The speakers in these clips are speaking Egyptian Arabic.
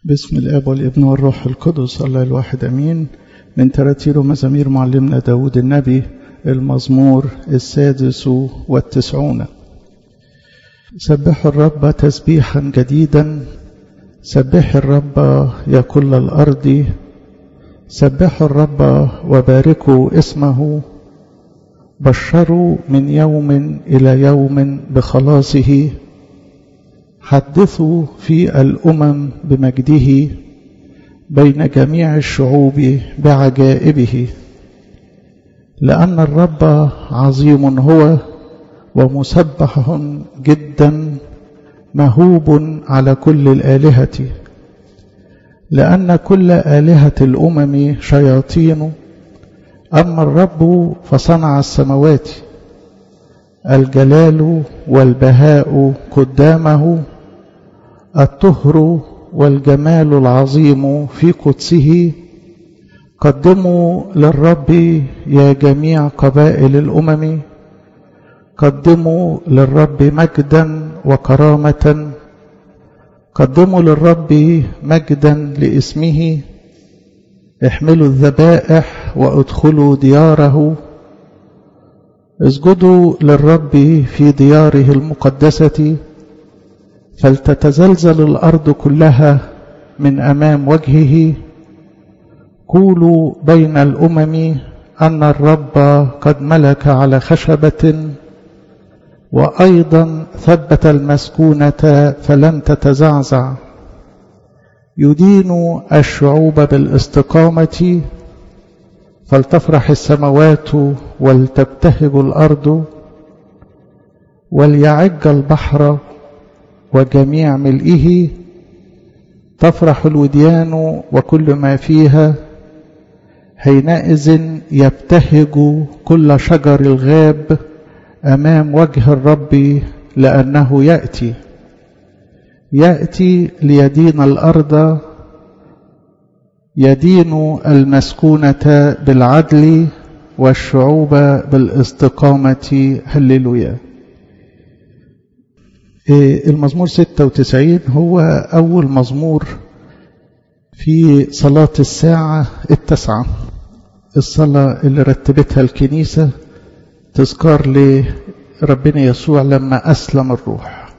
بسم الاب والابن والروح القدس الله الواحد امين من تراتير ومزامير معلمنا داود النبي المزمور السادس والتسعون سبحوا الرب تسبيحا جديدا سبح الرب يا كل الارض سبحوا الرب وباركوا اسمه بشروا من يوم الى يوم بخلاصه حدثوا في الامم بمجده بين جميع الشعوب بعجائبه لان الرب عظيم هو ومسبح جدا مهوب على كل الالهه لان كل الهه الامم شياطين اما الرب فصنع السماوات الجلال والبهاء قدامه الطهر والجمال العظيم في قدسه قدموا للرب يا جميع قبائل الامم قدموا للرب مجدا وكرامه قدموا للرب مجدا لاسمه احملوا الذبائح وادخلوا دياره اسجدوا للرب في دياره المقدسه فلتتزلزل الارض كلها من امام وجهه قولوا بين الامم ان الرب قد ملك على خشبه وايضا ثبت المسكونه فلم تتزعزع يدين الشعوب بالاستقامه فلتفرح السماوات ولتبتهج الارض وليعج البحر وجميع ملئه تفرح الوديان وكل ما فيها حينئذ يبتهج كل شجر الغاب امام وجه الرب لانه ياتي ياتي ليدين الارض يدين المسكونه بالعدل والشعوب بالاستقامه هللويا المزمور 96 هو أول مزمور في صلاة الساعة التاسعة الصلاة اللي رتبتها الكنيسة تذكار لربنا يسوع لما أسلم الروح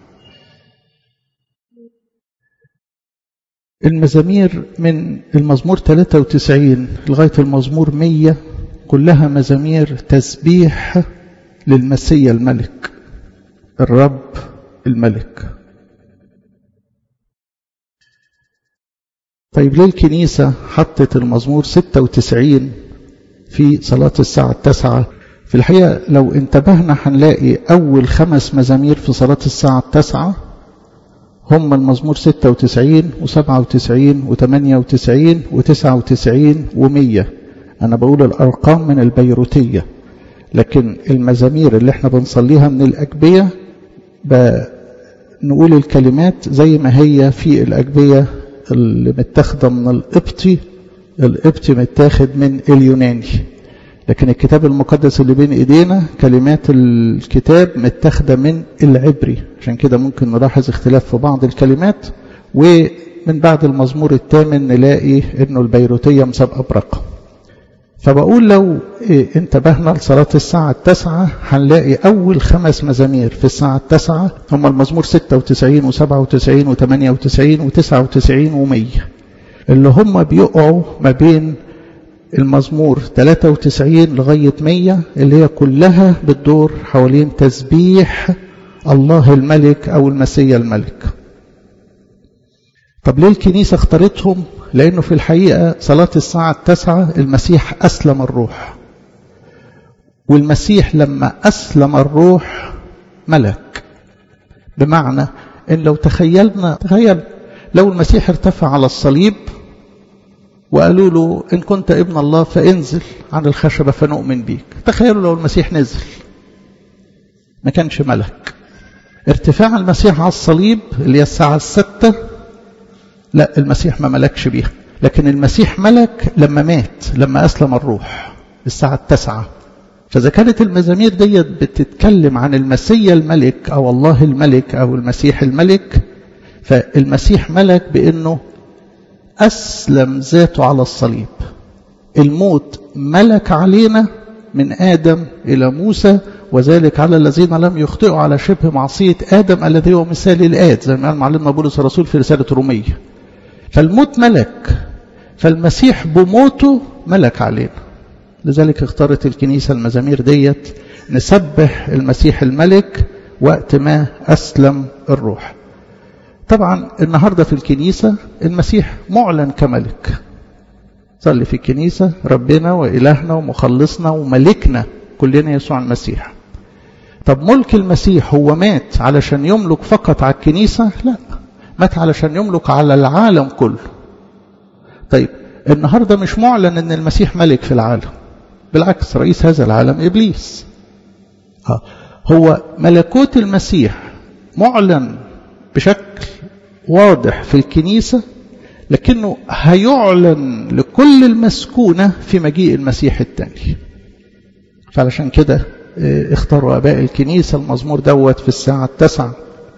المزامير من المزمور 93 لغاية المزمور 100 كلها مزامير تسبيح للمسيا الملك الرب الملك طيب ليه الكنيسة حطت المزمور 96 في صلاة الساعة التاسعة في الحقيقة لو انتبهنا هنلاقي أول خمس مزامير في صلاة الساعة التاسعة هم المزمور 96 و97 و98 و99 و100 أنا بقول الأرقام من البيروتية لكن المزامير اللي احنا بنصليها من الأجبية نقول الكلمات زي ما هي في الأجبية اللي متاخدة من القبطي القبطي متاخد من اليوناني لكن الكتاب المقدس اللي بين ايدينا كلمات الكتاب متاخدة من العبري عشان كده ممكن نلاحظ اختلاف في بعض الكلمات ومن بعد المزمور الثامن نلاقي انه البيروتية مسابقة برقم فبقول لو انتبهنا لصلاة الساعة التاسعة هنلاقي أول خمس مزامير في الساعة التاسعة هم المزمور 96 و97 و98 و99 و100 اللي هم بيقعوا ما بين المزمور 93 لغاية 100 اللي هي كلها بتدور حوالين تسبيح الله الملك أو المسيا الملك طب ليه الكنيسة اختارتهم لأنه في الحقيقة صلاة الساعة التاسعة المسيح أسلم الروح والمسيح لما أسلم الروح ملك بمعنى إن لو تخيلنا تخيل لو المسيح ارتفع على الصليب وقالوا له إن كنت ابن الله فانزل عن الخشبة فنؤمن بيك تخيلوا لو المسيح نزل ما كانش ملك ارتفاع المسيح على الصليب اللي هي الساعة الستة لا المسيح ما ملكش بيها لكن المسيح ملك لما مات لما أسلم الروح الساعة التاسعة فإذا كانت المزامير ديت بتتكلم عن المسيا الملك أو الله الملك أو المسيح الملك فالمسيح ملك بأنه أسلم ذاته على الصليب الموت ملك علينا من آدم إلى موسى وذلك على الذين لم يخطئوا على شبه معصية آدم الذي هو مثال الآد زي ما قال معلمنا بولس الرسول في رسالة رومية فالموت ملك فالمسيح بموته ملك علينا لذلك اختارت الكنيسة المزامير ديت نسبح المسيح الملك وقت ما أسلم الروح طبعا النهاردة في الكنيسة المسيح معلن كملك صلي في الكنيسة ربنا وإلهنا ومخلصنا وملكنا كلنا يسوع المسيح طب ملك المسيح هو مات علشان يملك فقط على الكنيسة لا مات علشان يملك على العالم كله طيب النهاردة مش معلن ان المسيح ملك في العالم بالعكس رئيس هذا العالم إبليس هو ملكوت المسيح معلن بشكل واضح في الكنيسة لكنه هيعلن لكل المسكونة في مجيء المسيح الثاني فعلشان كده اختاروا أباء الكنيسة المزمور دوت في الساعة التاسعة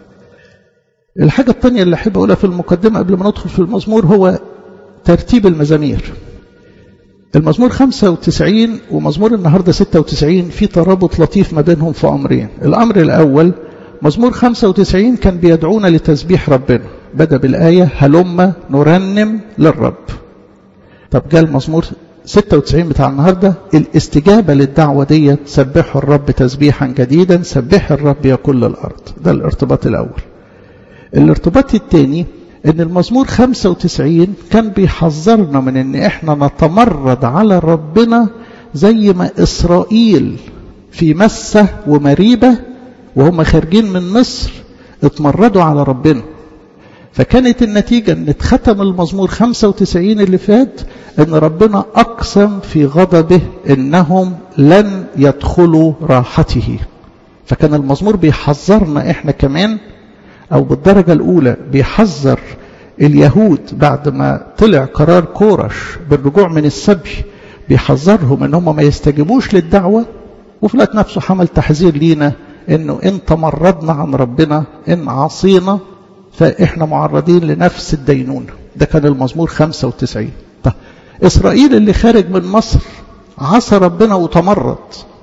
الحاجة الثانية اللي أحب أقولها في المقدمة قبل ما ندخل في المزمور هو ترتيب المزامير المزمور 95 ومزمور النهاردة 96 في ترابط لطيف ما بينهم في أمرين الأمر الأول مزمور 95 كان بيدعونا لتسبيح ربنا بدأ بالآية هلم نرنم للرب طب جاء المزمور 96 بتاع النهاردة الاستجابة للدعوة دي سبحوا الرب تسبيحا جديدا سبح الرب يا كل الأرض ده الارتباط الأول الارتباط الثاني ان المزمور 95 كان بيحذرنا من ان احنا نتمرد على ربنا زي ما اسرائيل في مسة ومريبة وهم خارجين من مصر اتمردوا على ربنا فكانت النتيجة ان اتختم المزمور 95 اللي فات ان ربنا اقسم في غضبه انهم لن يدخلوا راحته فكان المزمور بيحذرنا احنا كمان او بالدرجة الاولى بيحذر اليهود بعد ما طلع قرار كورش بالرجوع من السبي بيحذرهم ان هم ما يستجيبوش للدعوة وفي الوقت نفسه حمل تحذير لينا انه ان تمردنا عن ربنا ان عصينا فاحنا معرضين لنفس الدينونة ده كان المزمور 95 طيب اسرائيل اللي خارج من مصر عصى ربنا وتمرد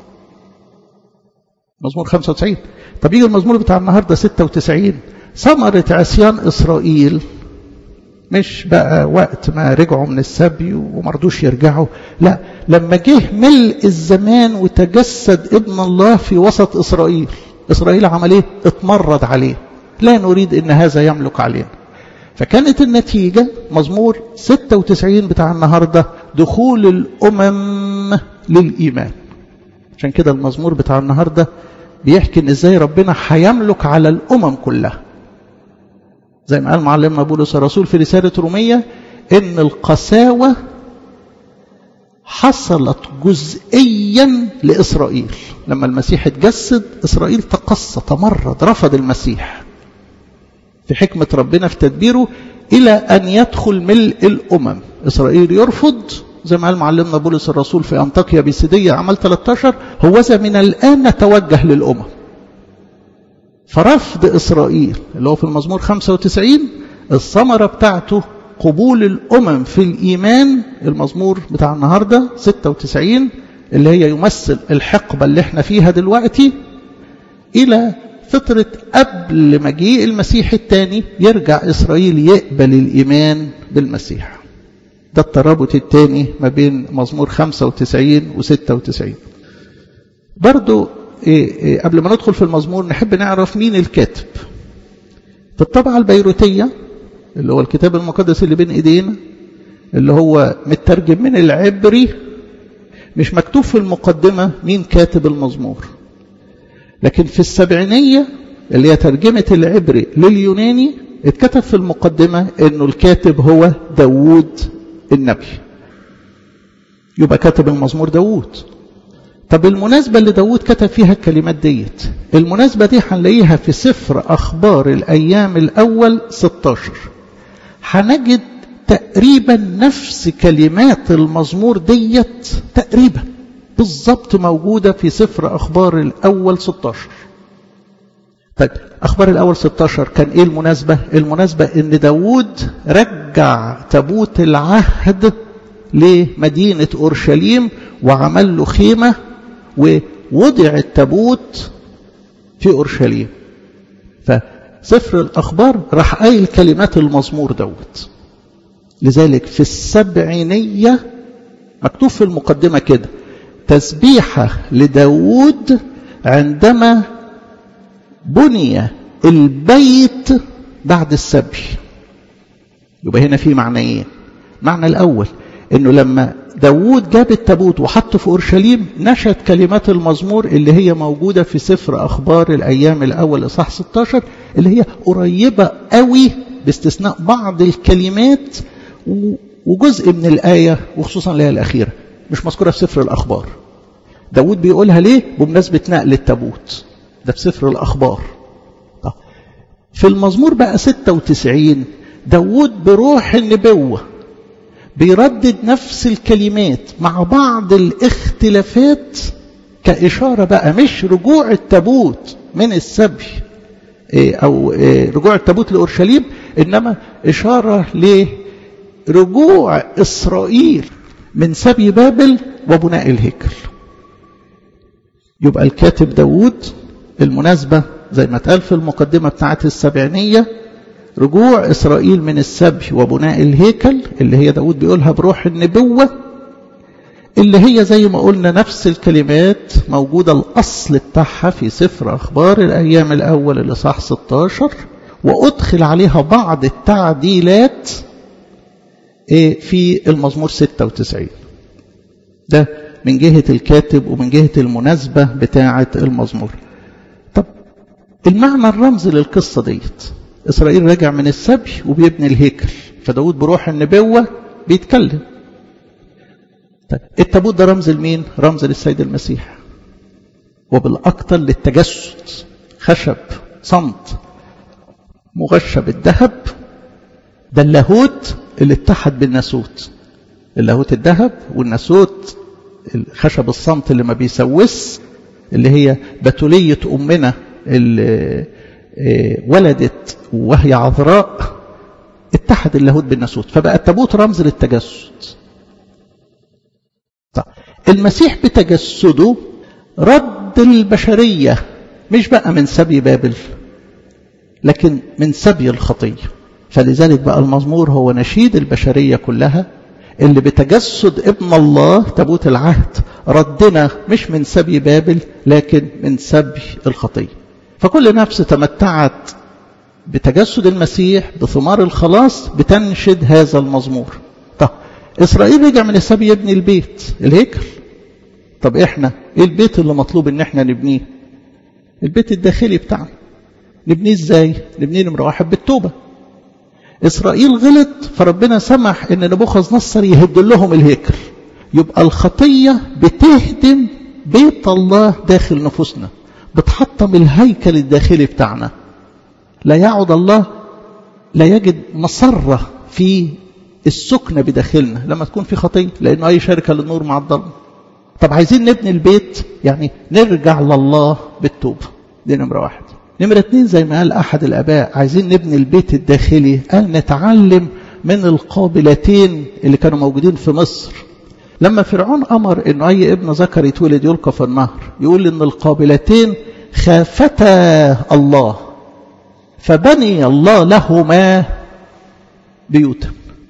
مزمور 95 طب يجي المزمور بتاع النهارده 96 ثمرة عصيان إسرائيل مش بقى وقت ما رجعوا من السبي ومرضوش يرجعوا لا لما جه ملء الزمان وتجسد ابن الله في وسط إسرائيل إسرائيل عمل ايه اتمرد عليه لا نريد ان هذا يملك علينا فكانت النتيجة مزمور 96 بتاع النهاردة دخول الأمم للإيمان عشان كده المزمور بتاع النهاردة بيحكي ان ازاي ربنا هيملك على الأمم كلها زي ما قال معلمنا بولس الرسول في رسالة رومية ان القساوة حصلت جزئيا لإسرائيل لما المسيح اتجسد إسرائيل تقصى تمرد رفض المسيح في حكمة ربنا في تدبيره إلى أن يدخل ملء الأمم إسرائيل يرفض زي ما قال معلمنا بولس الرسول في أنطاكيا بيسيدية عمل 13 هوذا من الآن نتوجه للأمم فرفض إسرائيل اللي هو في المزمور 95 الثمرة بتاعته قبول الأمم في الإيمان المزمور بتاع النهاردة 96 اللي هي يمثل الحقبة اللي احنا فيها دلوقتي إلى فترة قبل مجيء المسيح الثاني يرجع إسرائيل يقبل الإيمان بالمسيح ده الترابط الثاني ما بين مزمور 95 و 96 برضو إيه إيه قبل ما ندخل في المزمور نحب نعرف مين الكاتب في الطبعة البيروتية اللي هو الكتاب المقدس اللي بين ايدينا اللي هو مترجم من العبري مش مكتوب في المقدمة مين كاتب المزمور لكن في السبعينية اللي هي ترجمة العبري لليوناني اتكتب في المقدمة انه الكاتب هو داوود النبي يبقى كاتب المزمور داوود طب المناسبة اللي داوود كتب فيها الكلمات ديت المناسبة دي هنلاقيها في سفر أخبار الأيام الأول 16 هنجد تقريبا نفس كلمات المزمور ديت تقريبا بالظبط موجودة في سفر أخبار الأول 16 طيب أخبار الأول 16 كان إيه المناسبة؟ المناسبة إن داوود رجع رجع تابوت العهد لمدينة أورشليم وعمل له خيمة ووضع التابوت في أورشليم فسفر الأخبار راح قايل كلمات المزمور دوت لذلك في السبعينية مكتوب في المقدمة كده تسبيحة لداود عندما بني البيت بعد السبي يبقى هنا في معنيين معنى الأول انه لما داوود جاب التابوت وحطه في اورشليم نشد كلمات المزمور اللي هي موجوده في سفر اخبار الايام الاول اصحاح 16 اللي هي قريبه قوي باستثناء بعض الكلمات وجزء من الايه وخصوصا الايه الاخيره مش مذكوره في سفر الاخبار داوود بيقولها ليه بمناسبه نقل التابوت ده في سفر الاخبار طب في المزمور بقى 96 داوود بروح النبوه بيردد نفس الكلمات مع بعض الاختلافات كإشارة بقى مش رجوع التابوت من السبي أو رجوع التابوت لأورشليم إنما إشارة لرجوع إسرائيل من سبي بابل وبناء الهيكل يبقى الكاتب داوود المناسبة زي ما اتقال في المقدمة بتاعت السبعينية رجوع إسرائيل من السبي وبناء الهيكل اللي هي داود بيقولها بروح النبوة اللي هي زي ما قلنا نفس الكلمات موجودة الأصل بتاعها في سفر أخبار الأيام الأول الإصحاح 16 وأدخل عليها بعض التعديلات في المزمور 96 ده من جهة الكاتب ومن جهة المناسبة بتاعة المزمور طب المعنى الرمزي للقصة ديت إسرائيل رجع من السبي وبيبني الهيكل فداود بروح النبوة بيتكلم طيب التابوت ده رمز لمين؟ رمز للسيد المسيح وبالأكثر للتجسد خشب صمت مغشى بالذهب ده اللاهوت اللي اتحد بالناسوت اللاهوت الذهب والناسوت خشب الصمت اللي ما بيسوس اللي هي بتولية أمنا اللي ولدت وهي عذراء اتحد اللاهوت بالناسوت فبقى التابوت رمز للتجسد طيب المسيح بتجسده رد البشرية مش بقى من سبي بابل لكن من سبي الخطية فلذلك بقى المزمور هو نشيد البشرية كلها اللي بتجسد ابن الله تابوت العهد ردنا مش من سبي بابل لكن من سبي الخطيه فكل نفس تمتعت بتجسد المسيح بثمار الخلاص بتنشد هذا المزمور طب إسرائيل رجع من السبي يبني البيت الهيكل طب إحنا إيه البيت اللي مطلوب إن إحنا نبنيه البيت الداخلي بتاعنا نبنيه إزاي نبنيه نمرة واحد بالتوبة إسرائيل غلط فربنا سمح إن نبوخذ نصر يهد لهم الهيكل يبقى الخطية بتهدم بيت الله داخل نفوسنا بتحطم الهيكل الداخلي بتاعنا لا يعد الله لا يجد مسرة في السكنة بداخلنا لما تكون في خطية لأنه أي شركة للنور مع الظلم طب عايزين نبني البيت يعني نرجع لله بالتوبة دي نمرة واحد نمرة اتنين زي ما قال أحد الآباء عايزين نبني البيت الداخلي قال نتعلم من القابلتين اللي كانوا موجودين في مصر لما فرعون أمر أنه أي ابن ذكر يتولد يلقى في النهر يقول أن القابلتين خافتا الله فبني الله لهما بيوتا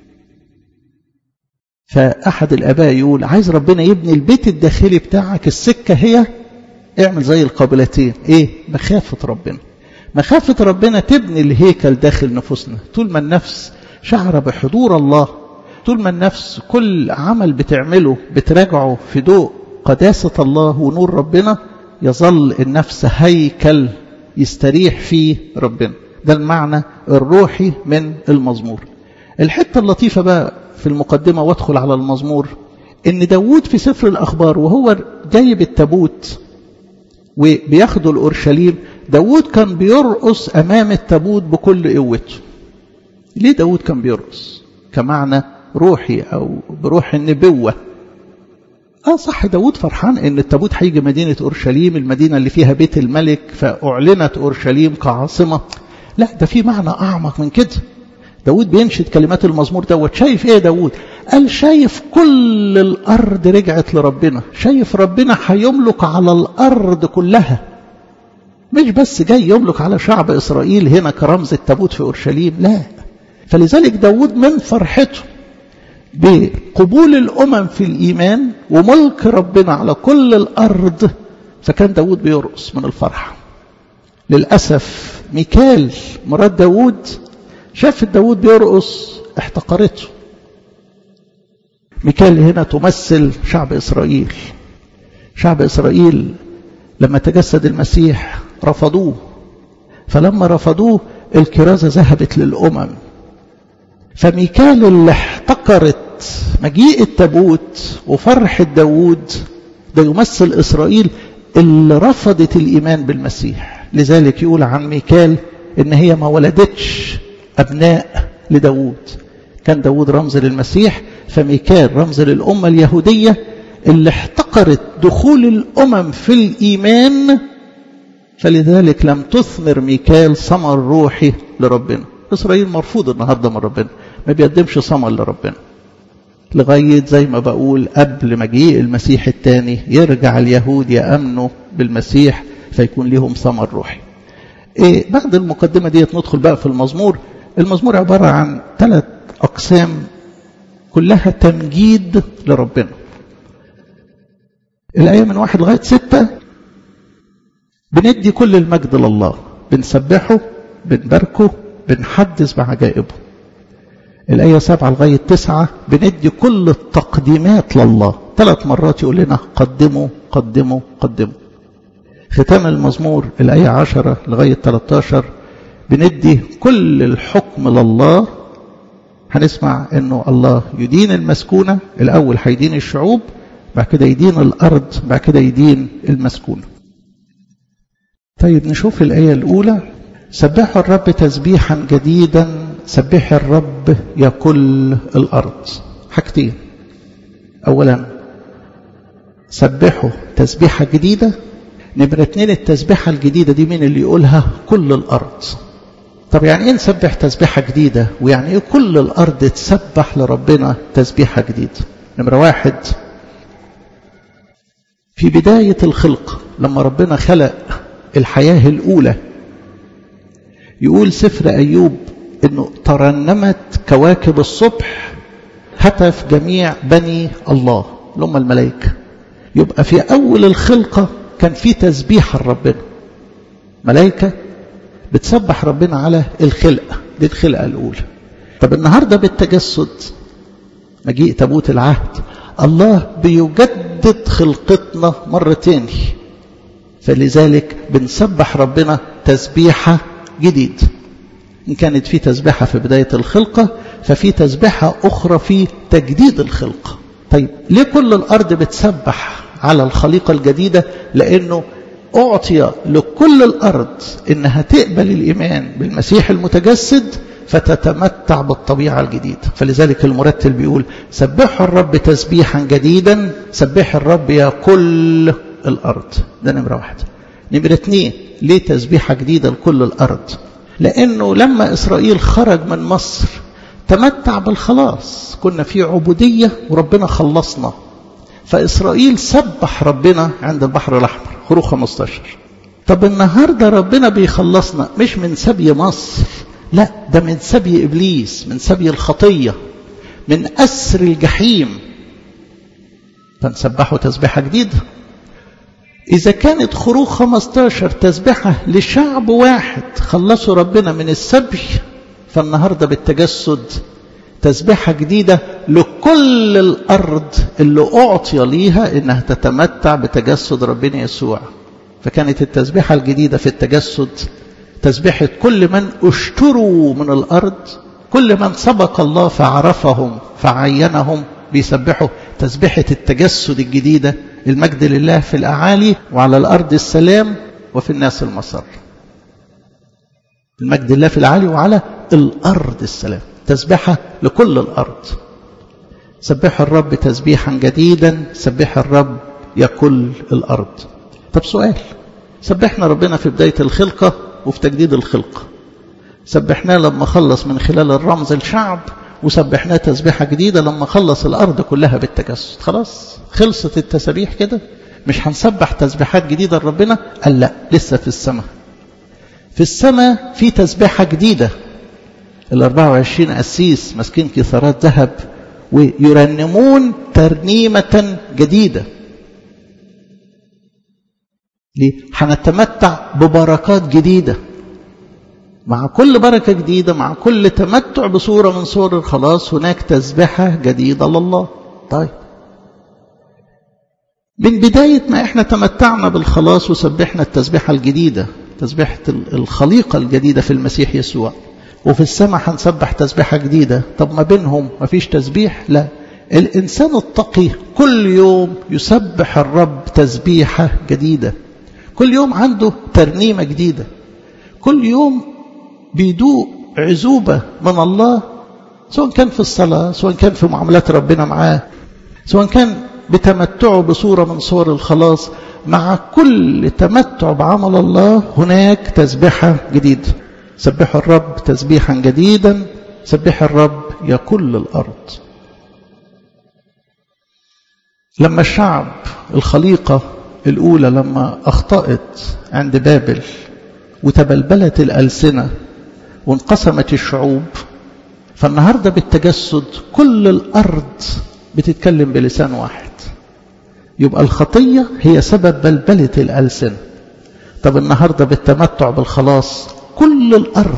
فأحد الآباء يقول عايز ربنا يبني البيت الداخلي بتاعك السكة هي اعمل زي القابلتين ايه مخافة ربنا مخافة ربنا تبني الهيكل داخل نفوسنا طول ما النفس شعر بحضور الله طول ما النفس كل عمل بتعمله بتراجعه في ضوء قداسة الله ونور ربنا يظل النفس هيكل يستريح فيه ربنا ده المعنى الروحي من المزمور الحتة اللطيفة بقى في المقدمة وادخل على المزمور ان داود في سفر الأخبار وهو جايب التابوت وبياخده الأورشليم داود كان بيرقص أمام التابوت بكل قوته ليه داود كان بيرقص كمعنى روحي أو بروح النبوة آه صح داود فرحان إن التابوت هيجي مدينة أورشليم المدينة اللي فيها بيت الملك فأعلنت أورشليم كعاصمة لا ده في معنى أعمق من كده داود بينشد كلمات المزمور دوت شايف ايه داود قال شايف كل الارض رجعت لربنا شايف ربنا هيملك على الارض كلها مش بس جاي يملك على شعب اسرائيل هنا كرمز التابوت في اورشليم لا فلذلك داود من فرحته بقبول الامم في الايمان وملك ربنا على كل الارض فكان داود بيرقص من الفرحه للاسف ميكال مرات داود شافت داود بيرقص احتقرته ميكال هنا تمثل شعب إسرائيل شعب إسرائيل لما تجسد المسيح رفضوه فلما رفضوه الكرازة ذهبت للأمم فميكال اللي احتقرت مجيء التابوت وفرحة داود ده يمثل إسرائيل اللي رفضت الإيمان بالمسيح لذلك يقول عن ميكال إن هي ما ولدتش أبناء لداود كان داود رمز للمسيح فميكال رمز للأمة اليهودية اللي احتقرت دخول الأمم في الإيمان فلذلك لم تثمر ميكال ثمر روحي لربنا إسرائيل مرفوض النهاردة من ربنا ما بيقدمش ثمر لربنا لغاية زي ما بقول قبل مجيء المسيح الثاني يرجع اليهود يأمنوا بالمسيح فيكون لهم ثمر روحي إيه بعد المقدمة دي ندخل بقى في المزمور المزمور عبارة عن ثلاث أقسام كلها تمجيد لربنا الآية من واحد لغاية ستة بندي كل المجد لله بنسبحه بنباركه بنحدث بعجائبه الآية سبعة لغاية تسعة بندي كل التقديمات لله ثلاث مرات يقول لنا قدموا قدموا قدموا ختام المزمور الآية عشرة لغاية 13 بندي كل الحكم لله هنسمع انه الله يدين المسكونة الاول هيدين الشعوب بعد كده يدين الارض بعد كده يدين المسكونة طيب نشوف الآية الأولى سبحوا الرب تسبيحا جديدا سبح الرب يا كل الأرض حاجتين أولا سبحوا تسبيحة جديدة نمرة اتنين التسبيحة الجديدة دي مين اللي يقولها كل الأرض طب يعني ايه نسبح تسبيحة جديدة ويعني ايه كل الأرض تسبح لربنا تسبيحة جديدة نمرة واحد في بداية الخلق لما ربنا خلق الحياة الأولى يقول سفر أيوب أنه ترنمت كواكب الصبح هتف جميع بني الله اللي هم الملائكة يبقى في أول الخلقة كان في تسبيح لربنا ملائكة بتسبح ربنا على الخلقة دي الخلقة الأولى طب النهاردة بالتجسد مجيء تابوت العهد الله بيجدد خلقتنا مرة تاني فلذلك بنسبح ربنا تسبيحة جديد إن كانت في تسبيحة في بداية الخلقة ففي تسبيحة أخرى في تجديد الخلقة طيب ليه كل الأرض بتسبح على الخليقة الجديدة لأنه أعطي لكل الأرض إنها تقبل الإيمان بالمسيح المتجسد فتتمتع بالطبيعة الجديدة فلذلك المرتل بيقول سبحوا الرب تسبيحا جديدا سبح الرب يا كل الأرض ده نمرة واحد نمرة اثنين ليه تسبيحة جديدة لكل الأرض لأنه لما إسرائيل خرج من مصر تمتع بالخلاص كنا في عبودية وربنا خلصنا فإسرائيل سبح ربنا عند البحر الأحمر خروج 15 طب النهاردة ربنا بيخلصنا مش من سبي مصر لا ده من سبي إبليس من سبي الخطية من أسر الجحيم فنسبحه تسبيحة جديدة إذا كانت خروج 15 تسبيحة لشعب واحد خلصوا ربنا من السبي فالنهاردة بالتجسد تسبيحة جديدة لكل الأرض اللي أعطي ليها إنها تتمتع بتجسد ربنا يسوع فكانت التسبيحة الجديدة في التجسد تسبيحة كل من اشتروا من الأرض كل من سبق الله فعرفهم فعينهم بيسبحوا تسبيحة التجسد الجديدة المجد لله في الأعالي وعلى الأرض السلام وفي الناس المسار المجد لله في الأعالي وعلى الأرض السلام تسبحة لكل الأرض سبح الرب تسبيحا جديدا سبح الرب يا كل الأرض طب سؤال سبحنا ربنا في بداية الخلقة وفي تجديد الخلقة سبحناه لما خلص من خلال الرمز الشعب وسبحناه تسبيحة جديدة لما خلص الأرض كلها بالتجسد خلاص خلصت التسابيح كده مش هنسبح تسبيحات جديدة لربنا قال لا لسه في السماء في السماء في تسبيحة جديدة ال 24 قسيس ماسكين كثارات ذهب ويرنمون ترنيمة جديدة ليه؟ هنتمتع ببركات جديدة مع كل بركة جديدة مع كل تمتع بصورة من صور الخلاص هناك تسبحة جديدة لله طيب من بداية ما احنا تمتعنا بالخلاص وسبحنا التسبيحة الجديدة تسبيحة الخليقة الجديدة في المسيح يسوع وفي السماء هنسبح تسبيحة جديدة طب ما بينهم ما فيش تسبيح لا الإنسان التقي كل يوم يسبح الرب تسبيحة جديدة كل يوم عنده ترنيمة جديدة كل يوم بيدوق عزوبة من الله سواء كان في الصلاة سواء كان في معاملات ربنا معاه سواء كان بتمتعه بصورة من صور الخلاص مع كل تمتع بعمل الله هناك تسبيحة جديدة سبحوا الرب تسبيحا جديدا سبح الرب يا كل الأرض لما الشعب الخليقة الأولى لما أخطأت عند بابل وتبلبلت الألسنة وانقسمت الشعوب فالنهاردة بالتجسد كل الأرض بتتكلم بلسان واحد يبقى الخطية هي سبب بلبلة الألسنة طب النهاردة بالتمتع بالخلاص كل الأرض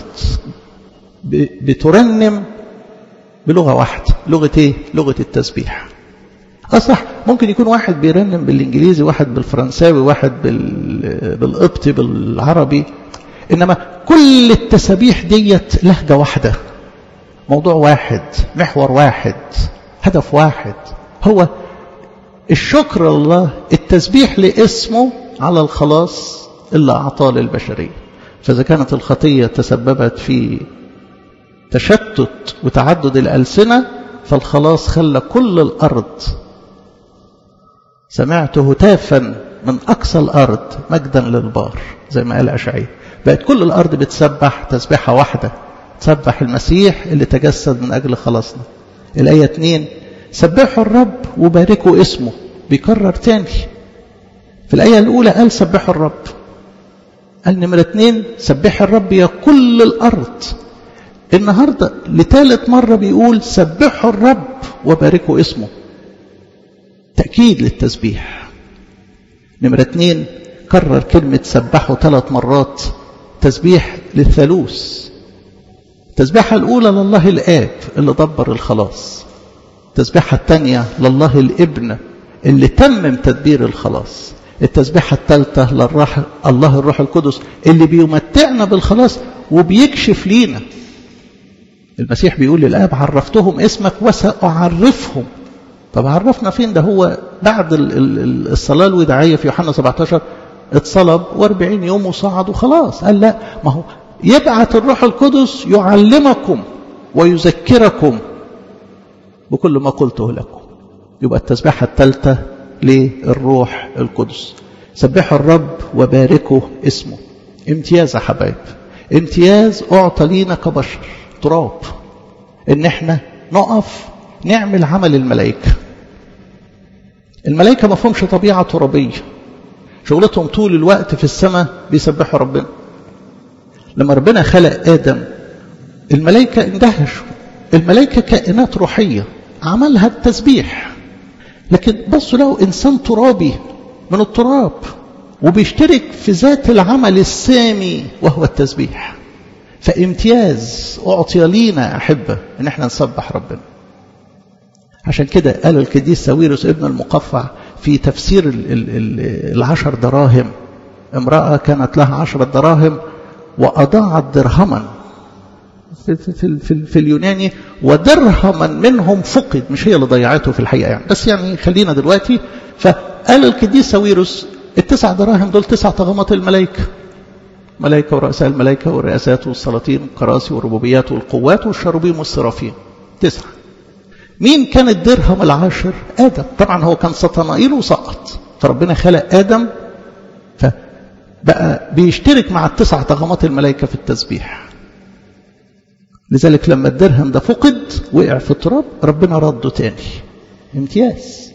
بترنم بلغة واحدة لغة ايه؟ لغة التسبيح أصح ممكن يكون واحد بيرنم بالإنجليزي واحد بالفرنساوي واحد بال... بالقبطي بالعربي إنما كل التسابيح ديت لهجة واحدة موضوع واحد محور واحد هدف واحد هو الشكر لله التسبيح لاسمه على الخلاص اللي أعطاه للبشرية فإذا كانت الخطية تسببت في تشتت وتعدد الألسنة فالخلاص خلى كل الأرض سمعت هتافا من أقصى الأرض مجدا للبار زي ما قال أشعي بقت كل الأرض بتسبح تسبيحة واحدة تسبح المسيح اللي تجسد من أجل خلاصنا الآية 2 سبحوا الرب وباركوا اسمه بيكرر تاني في الآية الأولى قال سبحوا الرب قال نمرة اتنين سبح الرب يا كل الأرض النهاردة لثالث مرة بيقول سبحوا الرب وباركوا اسمه تأكيد للتسبيح نمرة اتنين كرر كلمة سبحوا ثلاث مرات تسبيح للثالوث التسبيحة الأولى لله الآب اللي دبر الخلاص التسبيحة الثانية لله الابن اللي تمم تدبير الخلاص التسبيحة الثالثة للروح الله الروح القدس اللي بيمتعنا بالخلاص وبيكشف لينا المسيح بيقول للآب عرفتهم اسمك وسأعرفهم طب عرفنا فين ده هو بعد الصلاة الوداعية في يوحنا 17 اتصلب و40 يوم وصعد وخلاص قال لا ما هو يبعث الروح القدس يعلمكم ويذكركم بكل ما قلته لكم يبقى التسبيحة الثالثة للروح القدس سبحوا الرب وباركوا اسمه امتياز يا حبايب امتياز اعطى لينا كبشر تراب ان احنا نقف نعمل عمل الملائكه الملائكه ما فهمش طبيعه ترابيه شغلتهم طول الوقت في السماء بيسبحوا ربنا لما ربنا خلق ادم الملائكه اندهشوا الملائكه كائنات روحيه عملها التسبيح لكن بصوا له انسان ترابي من التراب وبيشترك في ذات العمل السامي وهو التسبيح فامتياز اعطي لينا احبه ان احنا نسبح ربنا عشان كده قال القديس ساويرس ابن المقفع في تفسير ال ال ال العشر دراهم امرأة كانت لها عشرة دراهم وأضاعت درهما في, في, في, في, في اليوناني ودرهما منهم فقد مش هي اللي ضيعته في الحقيقة يعني بس يعني خلينا دلوقتي فقال القديس ساويرس التسع دراهم دول تسع طغمات الملائكة ملائكة ورؤساء الملائكة والرئاسات والسلاطين والكراسي والربوبيات والقوات والشروبيم والسرافين تسعة مين كان الدرهم العاشر آدم طبعا هو كان سطنائيل وسقط فربنا خلق آدم فبقى بيشترك مع التسع طغمات الملائكة في التسبيح لذلك لما الدرهم ده فقد وقع في التراب ربنا رده تاني امتياز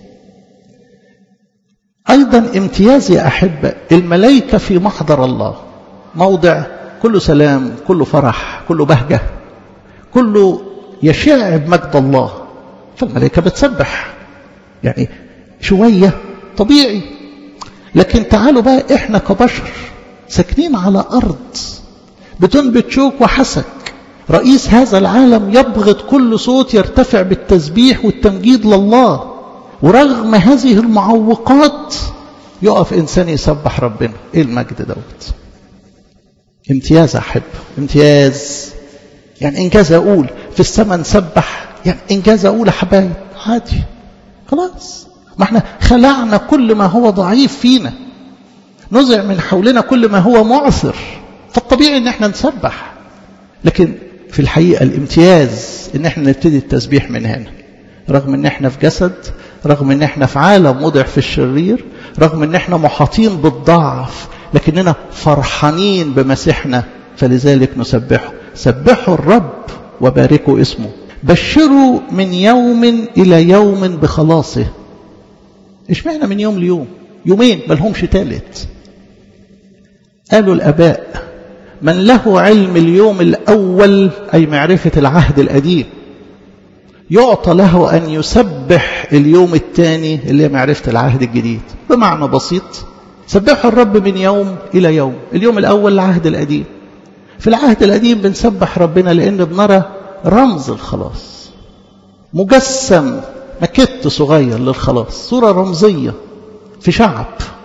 أيضا امتياز يا أحبة الملائكة في محضر الله موضع كله سلام كله فرح كله بهجة كله يشع بمجد الله فالملائكة بتسبح يعني شوية طبيعي لكن تعالوا بقى احنا كبشر ساكنين على أرض بتنبت شوك وحسك رئيس هذا العالم يبغض كل صوت يرتفع بالتسبيح والتمجيد لله ورغم هذه المعوقات يقف إنسان يسبح ربنا إيه المجد دوت امتياز أحب امتياز يعني إنجاز أقول في السماء نسبح يعني إنجاز أقول يا حبايب عادي خلاص ما احنا خلعنا كل ما هو ضعيف فينا نزع من حولنا كل ما هو معثر فالطبيعي ان احنا نسبح لكن في الحقيقة الامتياز ان احنا نبتدي التسبيح من هنا رغم ان احنا في جسد رغم ان احنا في عالم وضع في الشرير رغم ان احنا محاطين بالضعف لكننا فرحانين بمسيحنا فلذلك نسبحه سبحوا الرب وباركوا اسمه بشروا من يوم إلى يوم بخلاصه إيش معنى من يوم ليوم يومين ملهمش تالت قالوا الأباء من له علم اليوم الأول أي معرفة العهد القديم يعطى له أن يسبح اليوم الثاني اللي هي معرفة العهد الجديد بمعنى بسيط سبحوا الرب من يوم إلى يوم اليوم الأول العهد القديم في العهد القديم بنسبح ربنا لأن بنرى رمز الخلاص مجسم مكت صغير للخلاص صورة رمزية في شعب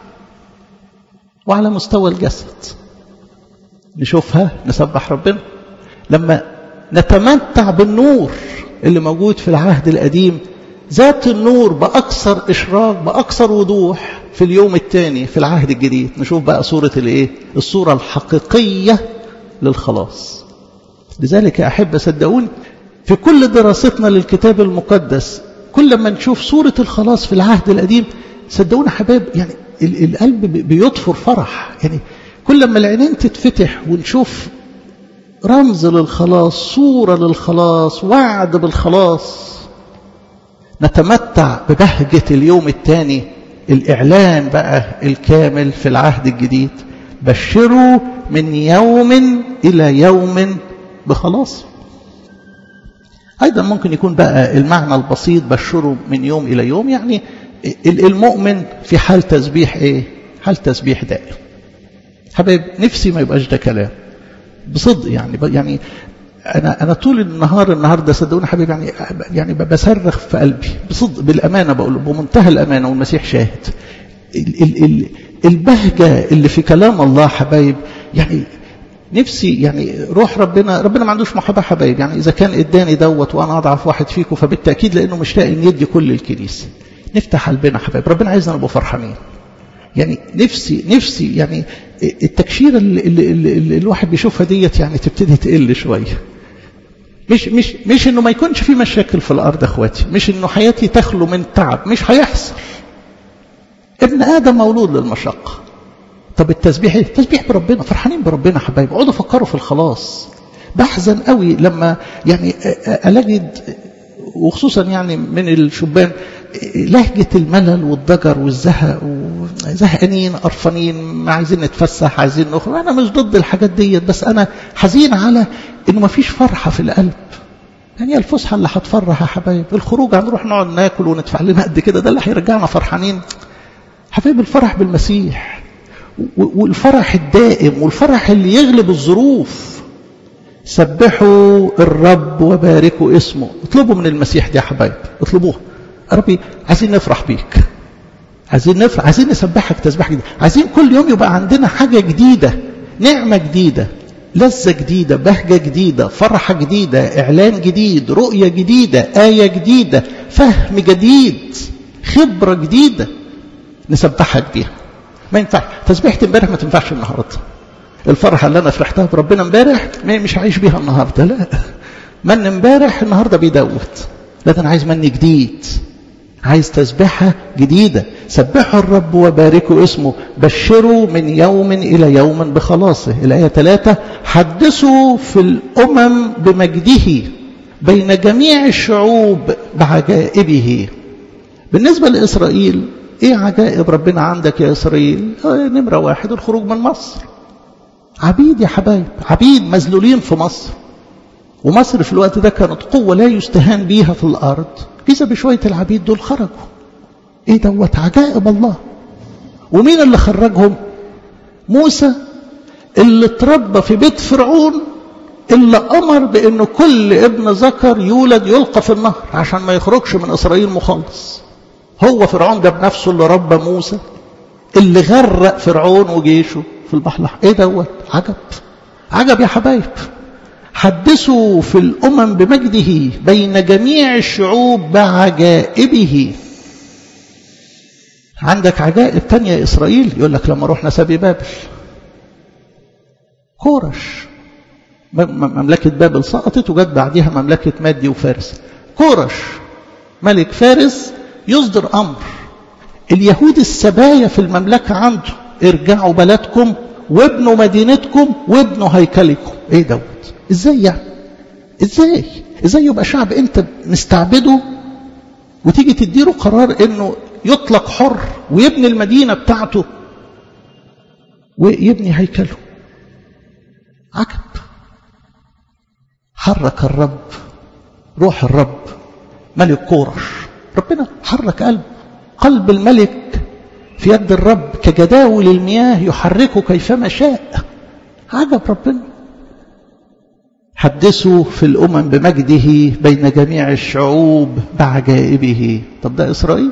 وعلى مستوى الجسد نشوفها نسبح ربنا لما نتمتع بالنور اللي موجود في العهد القديم ذات النور بأكثر إشراق بأكثر وضوح في اليوم الثاني في العهد الجديد نشوف بقى صورة الإيه الصورة الحقيقية للخلاص لذلك يا أحب صدقوني في كل دراستنا للكتاب المقدس كل ما نشوف صورة الخلاص في العهد القديم صدقونا حبايب يعني القلب بيطفر فرح يعني كل ما العينين تتفتح ونشوف رمز للخلاص صورة للخلاص وعد بالخلاص نتمتع ببهجة اليوم الثاني الإعلان بقى الكامل في العهد الجديد بشروا من يوم إلى يوم بخلاص أيضا ممكن يكون بقى المعنى البسيط بشروا من يوم إلى يوم يعني المؤمن في حال تسبيح إيه حال تسبيح دائم حبايب نفسي ما يبقاش ده كلام بصدق يعني يعني انا انا طول النهار النهارده صدقوني حبيبي يعني يعني بصرخ في قلبي بصدق بالامانه بقول بمنتهى الامانه والمسيح شاهد ال ال ال البهجه اللي في كلام الله حبايب يعني نفسي يعني روح ربنا ربنا ما عندوش محبه حبايب يعني اذا كان اداني دوت وانا اضعف واحد فيكم فبالتاكيد لانه مشتاق ان يدي كل الكنيسه نفتح قلبنا حبايب ربنا عايزنا نبقى فرحانين يعني نفسي نفسي يعني التكشيره اللي, اللي, اللي, اللي الواحد بيشوفها ديت يعني تبتدي تقل شويه مش مش مش انه ما يكونش في مشاكل في الارض اخواتي مش انه حياتي تخلو من تعب مش هيحصل ابن ادم مولود للمشقه طب التسبيح ايه التسبيح بربنا فرحانين بربنا حبايب اقعدوا فكروا في الخلاص بحزن قوي لما يعني الاجد وخصوصا يعني من الشبان لهجة الملل والضجر والزهق وزهقانين قرفانين ما عايزين نتفسح عايزين نخرج أنا مش ضد الحاجات ديت بس أنا حزين على إنه ما فيش فرحة في القلب يعني الفسحة اللي هتفرح يا حبايب الخروج هنروح نقعد ناكل وندفع لنا قد كده ده اللي هيرجعنا فرحانين حبايب الفرح بالمسيح والفرح الدائم والفرح اللي يغلب الظروف سبحوا الرب وباركوا اسمه اطلبوا من المسيح دي يا حبايب اطلبوها ربي عايزين نفرح بيك عايزين نفرح عايزين نسبحك تسبيح جديد عايزين كل يوم يبقى عندنا حاجة جديدة نعمة جديدة لذة جديدة بهجة جديدة فرحة جديدة إعلان جديد رؤية جديدة آية جديدة فهم جديد خبرة جديدة نسبحك بيها ما ينفعش تسبيحة امبارح ما تنفعش النهارده الفرحة اللي أنا فرحتها بربنا امبارح مش هعيش بيها النهارده لا من امبارح النهارده بيدوت لا ده أنا عايز مني جديد عايز تسبحة جديدة سبحوا الرب وباركوا اسمه بشروا من يوم إلى يوم بخلاصه الآية ثلاثة حدثوا في الأمم بمجده بين جميع الشعوب بعجائبه بالنسبة لإسرائيل إيه عجائب ربنا عندك يا إسرائيل آه نمرة واحد الخروج من مصر عبيد يا حبايب عبيد مذلولين في مصر ومصر في الوقت ده كانت قوة لا يستهان بيها في الأرض إذا بشوية العبيد دول خرجوا إيه دوت عجائب الله ومين اللي خرجهم موسى اللي اتربى في بيت فرعون اللي أمر بأن كل ابن ذكر يولد يلقى في النهر عشان ما يخرجش من إسرائيل مخلص هو فرعون ده بنفسه اللي ربى موسى اللي غرق فرعون وجيشه في البحر الأحمر ايه دوت عجب عجب يا حبايب حدثوا في الأمم بمجده بين جميع الشعوب بعجائبه عندك عجائب تانية إسرائيل يقول لك لما رحنا سبي بابل كورش مملكة بابل سقطت وجت بعديها مملكة مادي وفارس كورش ملك فارس يصدر أمر اليهود السبايا في المملكة عنده ارجعوا بلدكم وابنوا مدينتكم وابنوا هيكلكم ايه دوت ازاي يعني ازاي ازاي يبقى شعب انت مستعبده وتيجي تديله قرار انه يطلق حر ويبني المدينة بتاعته ويبني هيكله عجب حرك الرب روح الرب ملك كورش ربنا حرك قلب قلب الملك في يد الرب كجداول المياه يحركه كيفما شاء عجب ربنا حدثوا في الأمم بمجده بين جميع الشعوب بعجائبه طب ده إسرائيل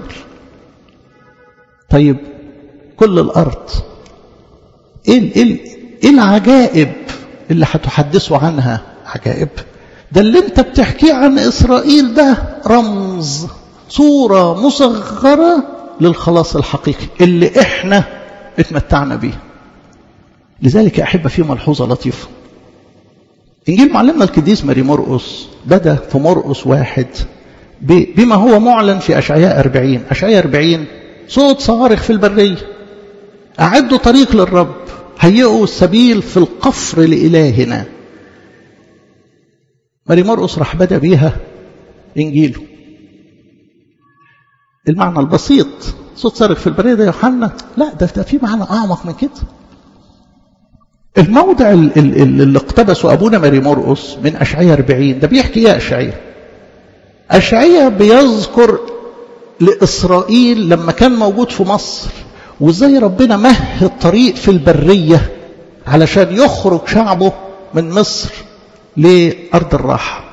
طيب كل الأرض إيه, إيه, إيه العجائب اللي هتحدثوا عنها عجائب ده اللي انت بتحكيه عن إسرائيل ده رمز صورة مصغرة للخلاص الحقيقي اللي احنا اتمتعنا بيه لذلك يا أحبة في ملحوظة لطيفة إنجيل معلمنا القديس ماري مرقس بدأ في مرقس واحد بما هو معلن في أشعياء أربعين أشعياء أربعين صوت صارخ في البرية أعدوا طريق للرب هيئوا السبيل في القفر لإلهنا ماري مرقس راح بدأ بيها إنجيله المعنى البسيط صوت صارخ في البرية ده يوحنا لا ده, ده في معنى أعمق من كده الموضع اللي اقتبسه أبونا ماري مرقس من أشعية 40 ده بيحكي يا أشعية أشعية بيذكر لإسرائيل لما كان موجود في مصر وازاي ربنا مهد طريق في البرية علشان يخرج شعبه من مصر لأرض الراحة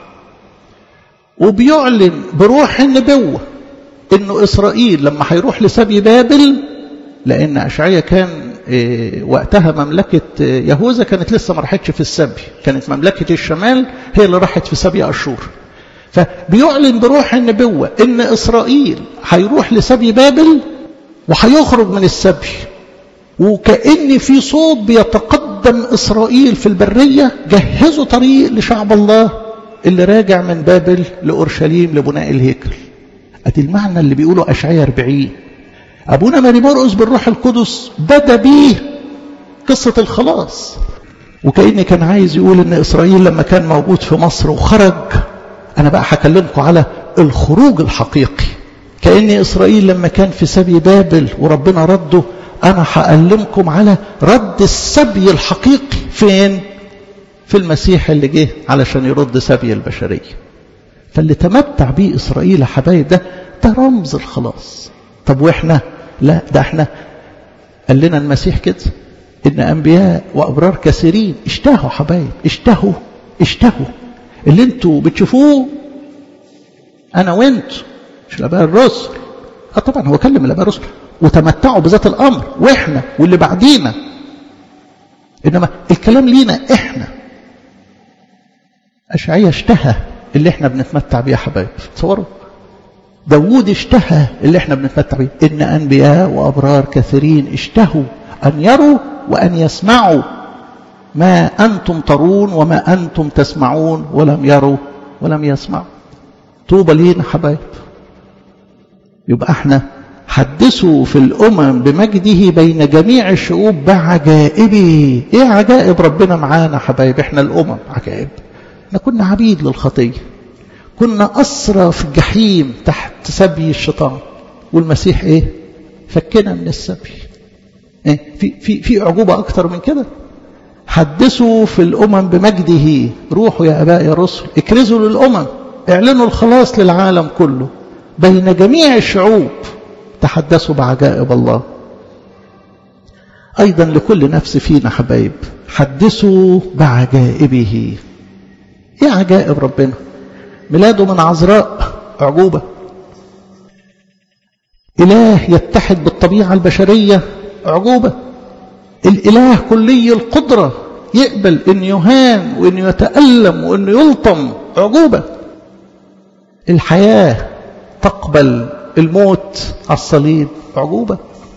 وبيعلن بروح النبوة انه اسرائيل لما هيروح لسبي بابل لان اشعيا كان وقتها مملكة يهوذا كانت لسه ما راحتش في السبي كانت مملكة الشمال هي اللي راحت في سبي أشور فبيعلن بروح النبوة ان إسرائيل هيروح لسبي بابل وهيخرج من السبي وكأن في صوت بيتقدم إسرائيل في البرية جهزوا طريق لشعب الله اللي راجع من بابل لأورشليم لبناء الهيكل أدي المعنى اللي بيقوله أشعية 40 أبونا ماري مرقس بالروح القدس بدا بيه قصة الخلاص وكأني كان عايز يقول إن إسرائيل لما كان موجود في مصر وخرج أنا بقى هكلمكم على الخروج الحقيقي كأن إسرائيل لما كان في سبي بابل وربنا رده أنا هألمكم على رد السبي الحقيقي فين؟ في المسيح اللي جه علشان يرد سبي البشرية فاللي تمتع بيه إسرائيل يا حبايب ده ده رمز الخلاص طب وإحنا لا ده احنا قال لنا المسيح كده إن أنبياء وأبرار كثيرين اشتهوا حبايب اشتهوا اشتهوا اللي انتوا بتشوفوه أنا وانت مش الآباء الرسل اه طبعا هو كلم الآباء الرسل وتمتعوا بذات الأمر وإحنا واللي بعدينا إنما الكلام لينا إحنا أشعية اشتهى اللي احنا بنتمتع بيه يا حبايب تصوروا داوود اشتهى اللي احنا بنتمتع بيه إن أنبياء وأبرار كثيرين اشتهوا أن يروا وأن يسمعوا ما أنتم ترون وما أنتم تسمعون ولم يروا ولم يسمعوا طوبى لينا حبايب يبقى احنا حدثوا في الأمم بمجده بين جميع الشعوب بعجائبه ايه عجائب ربنا معانا حبايب احنا الأمم عجائب احنا كنا عبيد للخطية كنا أسرى في الجحيم تحت سبي الشيطان والمسيح ايه فكنا من السبي ايه في, في, في أعجوبة أكتر من كده حدثوا في الأمم بمجده روحوا يا أباء يا رسل اكرزوا للأمم اعلنوا الخلاص للعالم كله بين جميع الشعوب تحدثوا بعجائب الله أيضا لكل نفس فينا حبايب حدثوا بعجائبه ايه عجائب ربنا ميلاده من عذراء أعجوبة إله يتحد بالطبيعة البشرية أعجوبة الإله كلي القدرة يقبل أن يهان وأن يتألم وأن يلطم أعجوبة الحياة تقبل الموت على الصليب أعجوبة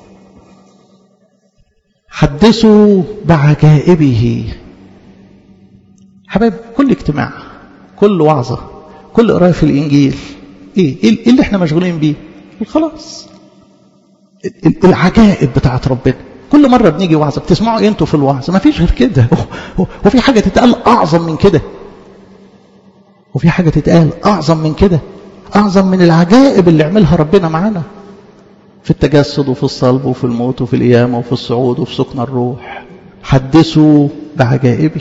حدثوا بعجائبه حبايب كل اجتماع كل وعظة كل قراءة في الإنجيل إيه, إيه اللي احنا مشغولين بيه الخلاص العجائب بتاعت ربنا كل مرة بنيجي وعظة بتسمعوا إيه انتوا في الوعظ ما فيش غير كده هو, هو في حاجة تتقال أعظم من كده وفي حاجة تتقال أعظم من كده أعظم من العجائب اللي عملها ربنا معانا في التجسد وفي الصلب وفي الموت وفي القيامة وفي الصعود وفي سكن الروح حدثوا بعجائبه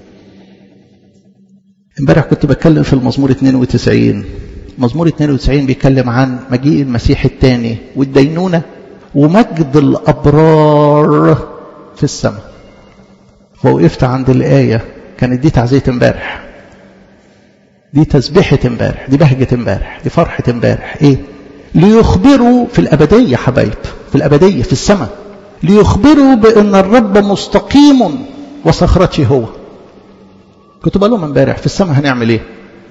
امبارح كنت بتكلم في المزمور 92 مزمور 92 بيتكلم عن مجيء المسيح الثاني والدينونة ومجد الأبرار في السماء فوقفت عند الآية كانت دي تعزية امبارح دي تسبيحة امبارح دي بهجة امبارح دي فرحة امبارح ايه ليخبروا في الأبدية حبايب في الأبدية في السماء ليخبروا بأن الرب مستقيم وصخرته هو كنت بقول لهم امبارح في السماء هنعمل ايه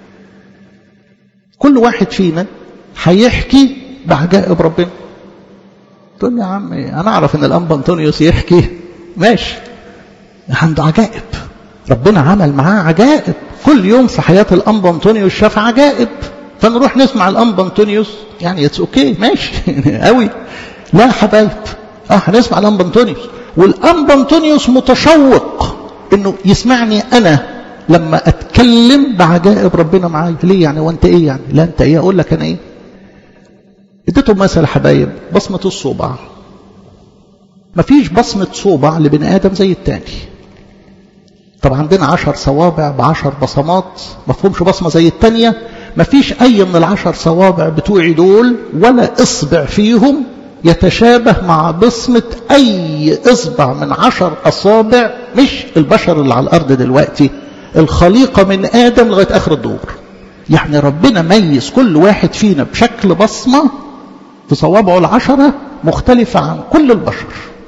كل واحد فينا هيحكي بعجائب ربنا تقول لي يا عم انا اعرف ان الانبا انطونيوس يحكي ماشي عنده عجائب ربنا عمل معاه عجائب كل يوم في حياة الأنبا أنطونيوس شاف عجائب فنروح نسمع الأنبا أنطونيوس يعني اتس اوكي ماشي قوي لا حبايب اه هنسمع الأنبا أنطونيوس والأنبا أنطونيوس متشوق انه يسمعني انا لما اتكلم بعجائب ربنا معايا ليه يعني وانت ايه يعني لا انت ايه اقول لك انا ايه اديتهم مثل حبايب بصمة الصوبع مفيش بصمة صوبع لبني آدم زي التاني طب عندنا عشر صوابع بعشر بصمات مفهومش بصمة زي التانية مفيش أي من العشر صوابع بتوعي دول ولا إصبع فيهم يتشابه مع بصمة أي إصبع من عشر أصابع مش البشر اللي على الأرض دلوقتي الخليقة من آدم لغاية آخر الدور يعني ربنا ميز كل واحد فينا بشكل بصمة في صوابعه العشرة مختلفة عن كل البشر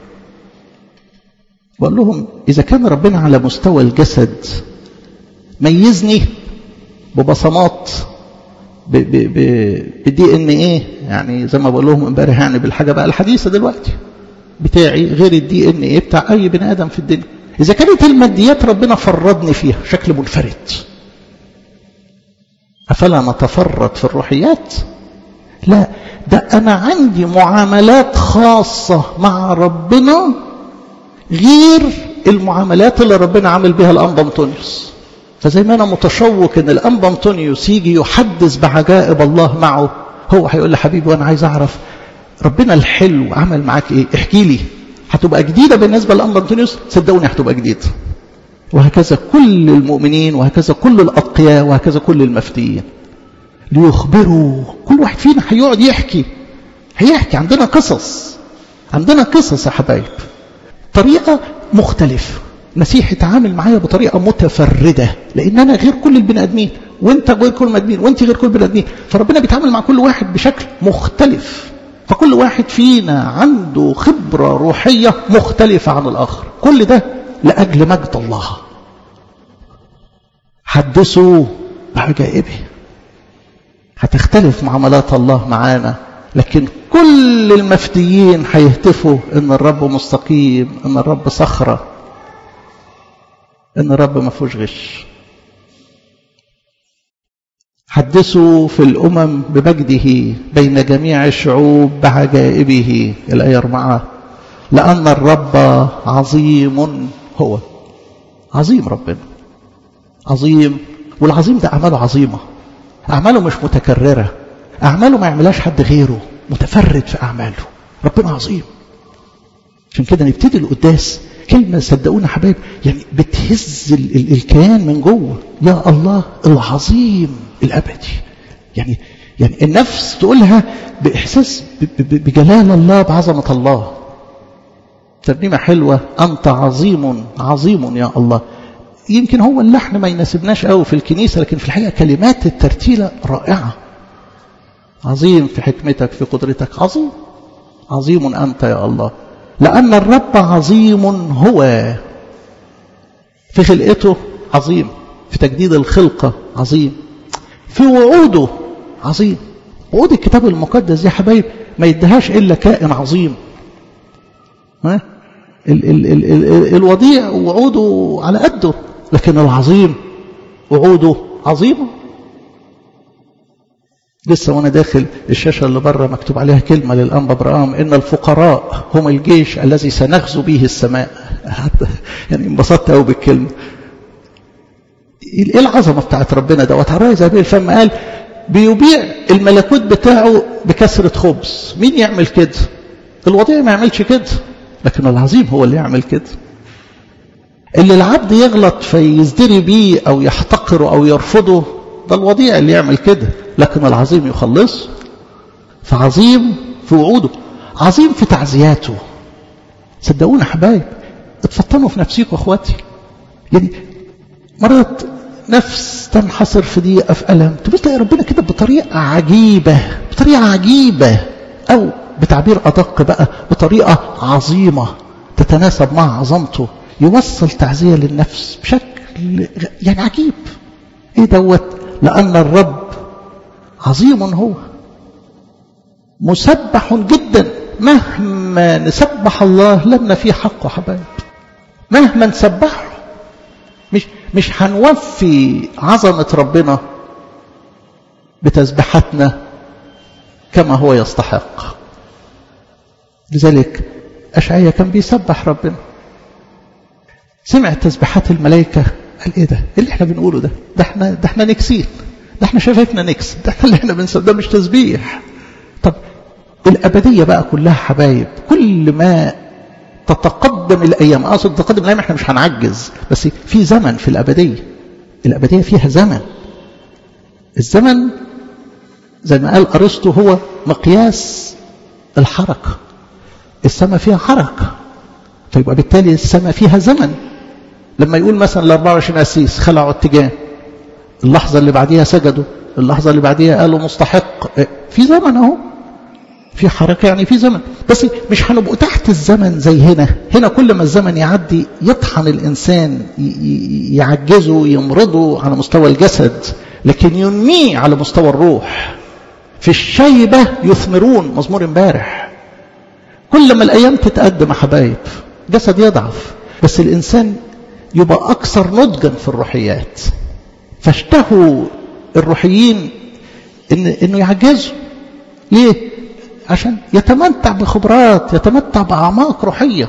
بقول لهم إذا كان ربنا على مستوى الجسد ميزني ببصمات بالدي ان ايه يعني زي ما بقول لهم امبارح يعني بالحاجه بقى الحديثه دلوقتي بتاعي غير الدي ان ايه بتاع اي بني ادم في الدنيا اذا كانت الماديات ربنا فرضني فيها شكل منفرد افلا نتفرد في الروحيات لا ده انا عندي معاملات خاصه مع ربنا غير المعاملات اللي ربنا عامل بها الانبا انطونيوس فزي ما انا متشوق ان الانبا انطونيوس يجي يحدث بعجائب الله معه هو هيقول لي حبيبي وانا عايز اعرف ربنا الحلو عمل معاك ايه احكي لي هتبقى جديده بالنسبه للانبا انطونيوس صدقوني هتبقى جديده وهكذا كل المؤمنين وهكذا كل الاتقياء وهكذا كل المفتيين ليخبروا كل واحد فينا هيقعد يحكي هيحكي عندنا قصص عندنا قصص يا حبايب طريقه مختلفه المسيح اتعامل معايا بطريقه متفرده لان انا غير كل البني ادمين وانت غير كل البني ادمين وانت غير كل البني ادمين فربنا بيتعامل مع كل واحد بشكل مختلف فكل واحد فينا عنده خبره روحيه مختلفه عن الاخر كل ده لاجل مجد الله حدثوا بعجائبه هتختلف معاملات الله معانا لكن كل المفتيين هيهتفوا ان الرب مستقيم ان الرب صخره ان الرب ما فيهوش غش حدثوا في الأمم بمجده بين جميع الشعوب بعجائبه الآية أربعة لأن الرب عظيم هو عظيم ربنا عظيم والعظيم ده أعماله عظيمة أعماله مش متكررة أعماله ما يعملهاش حد غيره متفرد في أعماله ربنا عظيم عشان كده نبتدي القداس كلمة صدقونا حبايب يعني بتهز ال ال الكيان من جوه يا الله العظيم الأبدي يعني يعني النفس تقولها بإحساس بجلال الله بعظمة الله ترنيمة حلوة أنت عظيم عظيم يا الله يمكن هو اللحن ما يناسبناش قوي في الكنيسة لكن في الحقيقة كلمات الترتيلة رائعة عظيم في حكمتك في قدرتك عظيم عظيم أنت يا الله لأن الرب عظيم هو في خلقته عظيم في تجديد الخلقة عظيم في وعوده عظيم وعود الكتاب المقدس يا حبايب ما يدهاش إلا كائن عظيم ها؟ ال ال ال ال الوضيع وعوده على قده لكن العظيم وعوده عظيمة لسه وانا داخل الشاشة اللي بره مكتوب عليها كلمة للأنبا برام إن الفقراء هم الجيش الذي سنغزو به السماء يعني انبسطت قوي بالكلمة ايه العظمة بتاعت ربنا دوت عراية زي الفم قال بيبيع الملكوت بتاعه بكسرة خبز مين يعمل كده الوضيع ما يعملش كده لكن العظيم هو اللي يعمل كده اللي العبد يغلط فيزدري بيه أو يحتقره أو يرفضه ده الوضيع اللي يعمل كده لكن العظيم يخلصه فعظيم في وعوده عظيم في تعزياته صدقونا حبايب اتفطنوا في نفسيكم اخواتي يعني مرات نفس تنحصر في ضيقه في الم تبص تلاقي ربنا كده بطريقه عجيبه بطريقه عجيبه او بتعبير ادق بقى بطريقه عظيمه تتناسب مع عظمته يوصل تعزيه للنفس بشكل يعني عجيب ايه دوت لان الرب عظيم هو مسبح جدا مهما نسبح الله لن في حقه حبايب مهما نسبحه مش مش هنوفي عظمة ربنا بتسبحتنا كما هو يستحق لذلك أشعية كان بيسبح ربنا سمع تسبيحات الملائكة قال ايه ده اللي احنا بنقوله ده ده احنا ده احنا نكسين ده احنا شايفنا نكس ده احنا اللي احنا بنسبح ده مش تسبيح طب الأبدية بقى كلها حبايب كل ما تتقدم الأيام أقصد تتقدم الأيام احنا مش هنعجز بس في زمن في الأبدية الأبدية فيها زمن الزمن زي ما قال أرسطو هو مقياس الحركة السماء فيها حركة فيبقى بالتالي السماء فيها زمن لما يقول مثلا ال 24 أسيس خلعوا التجاه اللحظة اللي بعديها سجدوا اللحظة اللي بعديها قالوا مستحق في زمن اهو في حركة يعني في زمن بس مش هنبقوا تحت الزمن زي هنا هنا كل ما الزمن يعدي يطحن الإنسان يعجزه يمرضه على مستوى الجسد لكن ينميه على مستوى الروح في الشيبة يثمرون مزمور امبارح كل ما الأيام تتقدم يا حبايب جسد يضعف بس الإنسان يبقى أكثر نضجا في الروحيات فاشتهوا الروحيين إن إنه يعجزوا ليه؟ عشان يتمتع بخبرات يتمتع بأعماق روحية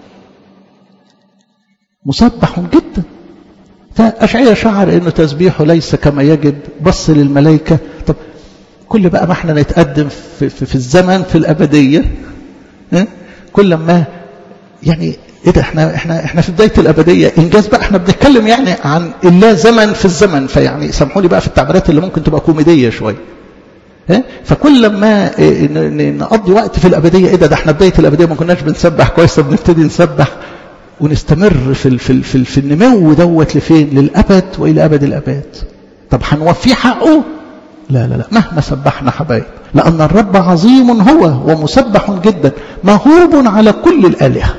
مسبح جدا فأشعية شعر إنه تسبيحه ليس كما يجب بص للملائكة طب كل بقى ما احنا نتقدم في, في, في الزمن في الأبدية كل ما يعني ايه ده احنا احنا احنا في بدايه الابديه انجاز بقى احنا بنتكلم يعني عن اللا زمن في الزمن فيعني سامحوني بقى في التعبيرات اللي ممكن تبقى كوميديه شويه فكل ما نقضي وقت في الابديه ايه ده ده احنا بدايه الابديه ما كناش بنسبح كويس بنبتدي نسبح ونستمر في ال في ال في, ال في النمو دوت لفين للابد والى ابد الاباد طب هنوفيه حقه لا لا لا مهما سبحنا حبايب لان الرب عظيم هو ومسبح جدا مهوب على كل الالهه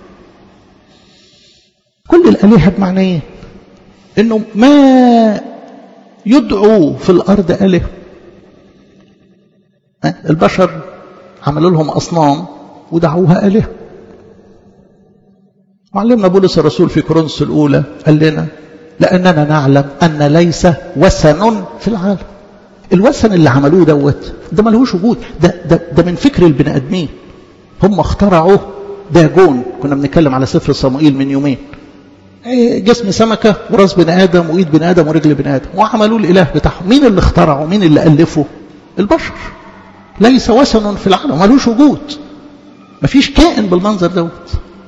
كل الالهه بمعنى ايه انه ما يدعو في الارض اله البشر عملوا لهم أصنام ودعوها آلهة معلمنا بولس الرسول في كورنثوس الأولى قال لنا لأننا نعلم أن ليس وثن في العالم الوثن اللي عملوه دوت ده ملهوش وجود ده, ده, ده من فكر البني ادمين هم اخترعوا داجون كنا بنتكلم على سفر صموئيل من يومين جسم سمكة وراس بني آدم وإيد بني آدم ورجل بني آدم وعملوا الإله بتاعهم مين اللي اخترعوا مين اللي ألفوا البشر ليس وثن في العالم ملوش وجود مفيش كائن بالمنظر دوت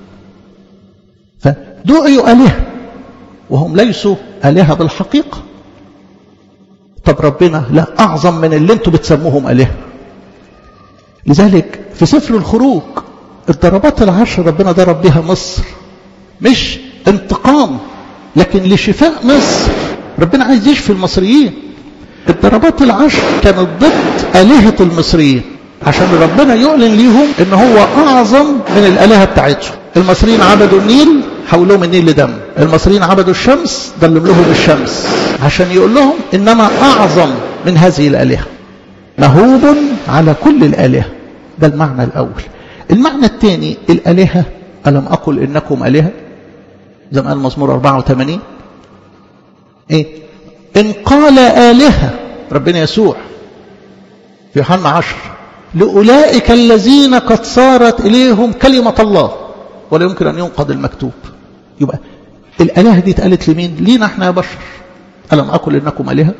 فدعوا آلهة وهم ليسوا آلهة بالحقيقة طب ربنا لا أعظم من اللي انتوا بتسموهم آلهة لذلك في سفر الخروج الضربات العشر ربنا ضرب بها مصر مش انتقام لكن لشفاء مصر ربنا عايز يشفي المصريين الضربات العشر كانت ضد آلهة المصريين عشان ربنا يعلن ليهم ان هو اعظم من الالهه بتاعتهم المصريين عبدوا النيل حولوهم النيل لدم المصريين عبدوا الشمس ضلم لهم الشمس عشان يقول لهم انما اعظم من هذه الالهه مهوب على كل الالهه ده المعنى الاول المعنى الثاني الالهه الم اقل انكم الهه زي ما قال مزمور 84 ايه ان قال الهه ربنا يسوع في يوحنا 10 لأولئك الذين قد صارت إليهم كلمة الله ولا يمكن أن ينقض المكتوب يبقى الآلهة دي اتقالت لمين لينا احنا يا بشر ألم أقل إنكم آلهة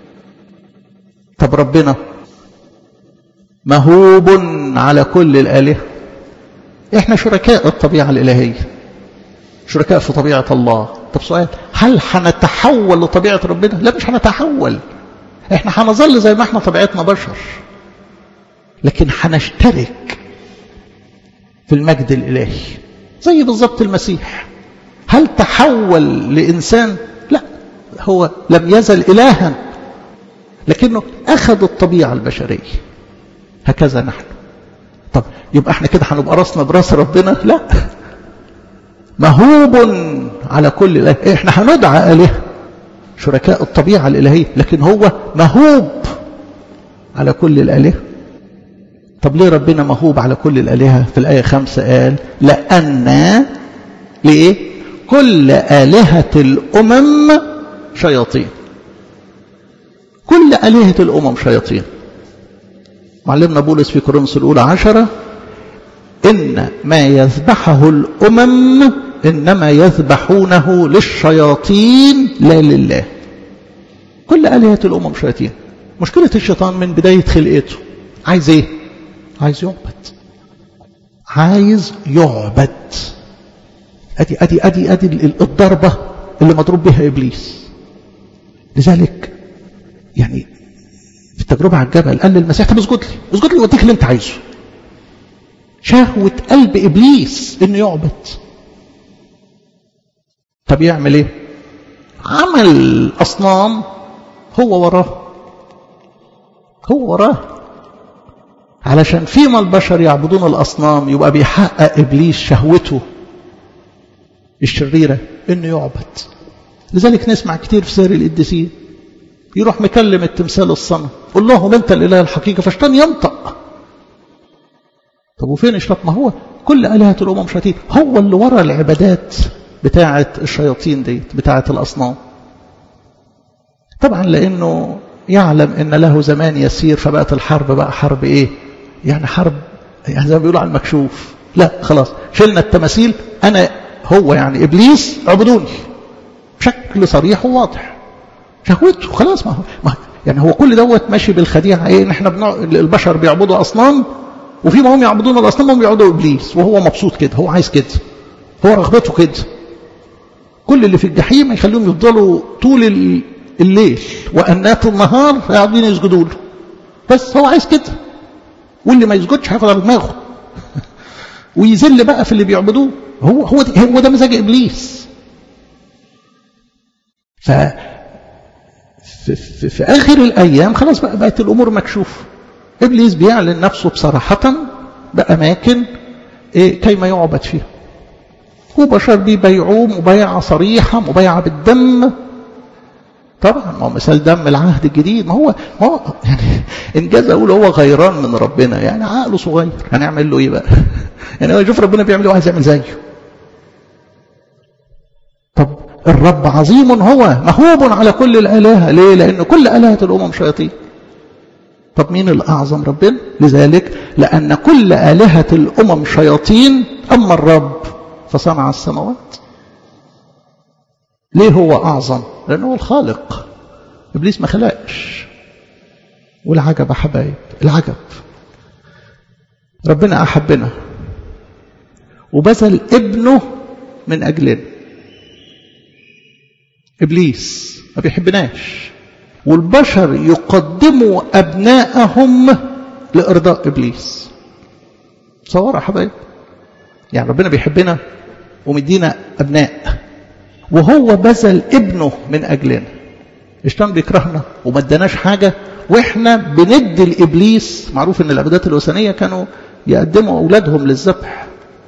طب ربنا مهوب على كل الآلهة احنا شركاء الطبيعة الإلهية شركاء في طبيعة الله طب سؤال هل هنتحول لطبيعة ربنا لا مش هنتحول احنا هنظل زي ما احنا طبيعتنا بشر لكن هنشترك في المجد الإلهي زي بالضبط المسيح هل تحول لإنسان لا هو لم يزل إلها لكنه أخذ الطبيعة البشرية هكذا نحن طب يبقى احنا كده هنبقى راسنا براس ربنا لا مهوب على كل إله احنا هندعى آلهة شركاء الطبيعة الإلهية لكن هو مهوب على كل الآلهة طب ليه ربنا مهوب على كل الآلهة في الآية خمسة قال لأن لإيه كل آلهة الأمم شياطين كل آلهة الأمم شياطين معلمنا بولس في كورنثوس الأولى عشرة إن ما يذبحه الأمم إنما يذبحونه للشياطين لا لله كل آلهة الأمم شياطين مشكلة الشيطان من بداية خلقته عايز ايه عايز يعبد عايز يعبد ادي ادي ادي ادي الضربة اللي مضروب بها ابليس لذلك يعني في التجربة على الجبل قال للمسيح طب اسجد لي اسجد لي واديك اللي انت عايزه شهوة قلب ابليس انه يعبد طب يعمل ايه عمل اصنام هو وراه هو وراه علشان فيما البشر يعبدون الأصنام يبقى بيحقق إبليس شهوته الشريرة إنه يعبد لذلك نسمع كتير في سير القديسين يروح مكلم التمثال الصنم قول لهم أنت الإله الحقيقي فاشتان ينطق طب وفين اشتاق ما هو كل آلهة الأمم شياطين هو اللي ورا العبادات بتاعة الشياطين ديت بتاعة الأصنام طبعا لأنه يعلم ان له زمان يسير فبقت الحرب بقى حرب ايه يعني حرب يعني زي ما بيقولوا على المكشوف لا خلاص شلنا التماثيل انا هو يعني ابليس عبدوني بشكل صريح وواضح شهوته خلاص ما هو ما يعني هو كل دوت ماشي بالخديعه ايه ان احنا بنوع البشر بيعبدوا اصنام وفيما هم يعبدون الاصنام هم بيعبدوا ابليس وهو مبسوط كده هو عايز كده هو رغبته كده كل اللي في الجحيم يخليهم يفضلوا طول الليل وأنات النهار قاعدين يسجدوا له بس هو عايز كده واللي ما يسجدش هياخد على دماغه ويذل بقى في اللي بيعبدوه هو هو ده هو ده مزاج ابليس ف في, في, في اخر الايام خلاص بقى بقت الامور مكشوفه ابليس بيعلن نفسه بصراحه باماكن إيه كيما يعبد فيها وبشر بيبيعوه مبايعه صريحه مبايعه بالدم طبعا ما هو مثال دم العهد الجديد ما هو ما هو يعني انجاز اقول هو غيران من ربنا يعني عقله صغير هنعمل له ايه بقى؟ يعني هو يشوف ربنا بيعمل ايه وعايز يعمل زيه. طب الرب عظيم هو مهوب على كل الالهه ليه؟ لان كل الهه الامم شياطين. طب مين الأعظم ربنا لذلك لأن كل آلهة الأمم شياطين أما الرب فصنع السماوات ليه هو أعظم لأنه هو الخالق إبليس ما خلقش والعجب يا حبايب العجب ربنا أحبنا وبذل ابنه من أجلنا إبليس ما بيحبناش والبشر يقدموا أبنائهم لإرضاء إبليس تصور يا حبايب يعني ربنا بيحبنا ومدينا أبناء وهو بذل ابنه من أجلنا الشيطان بيكرهنا وما اداناش حاجة واحنا بندي لإبليس معروف ان العبادات الوثنية كانوا يقدموا أولادهم للذبح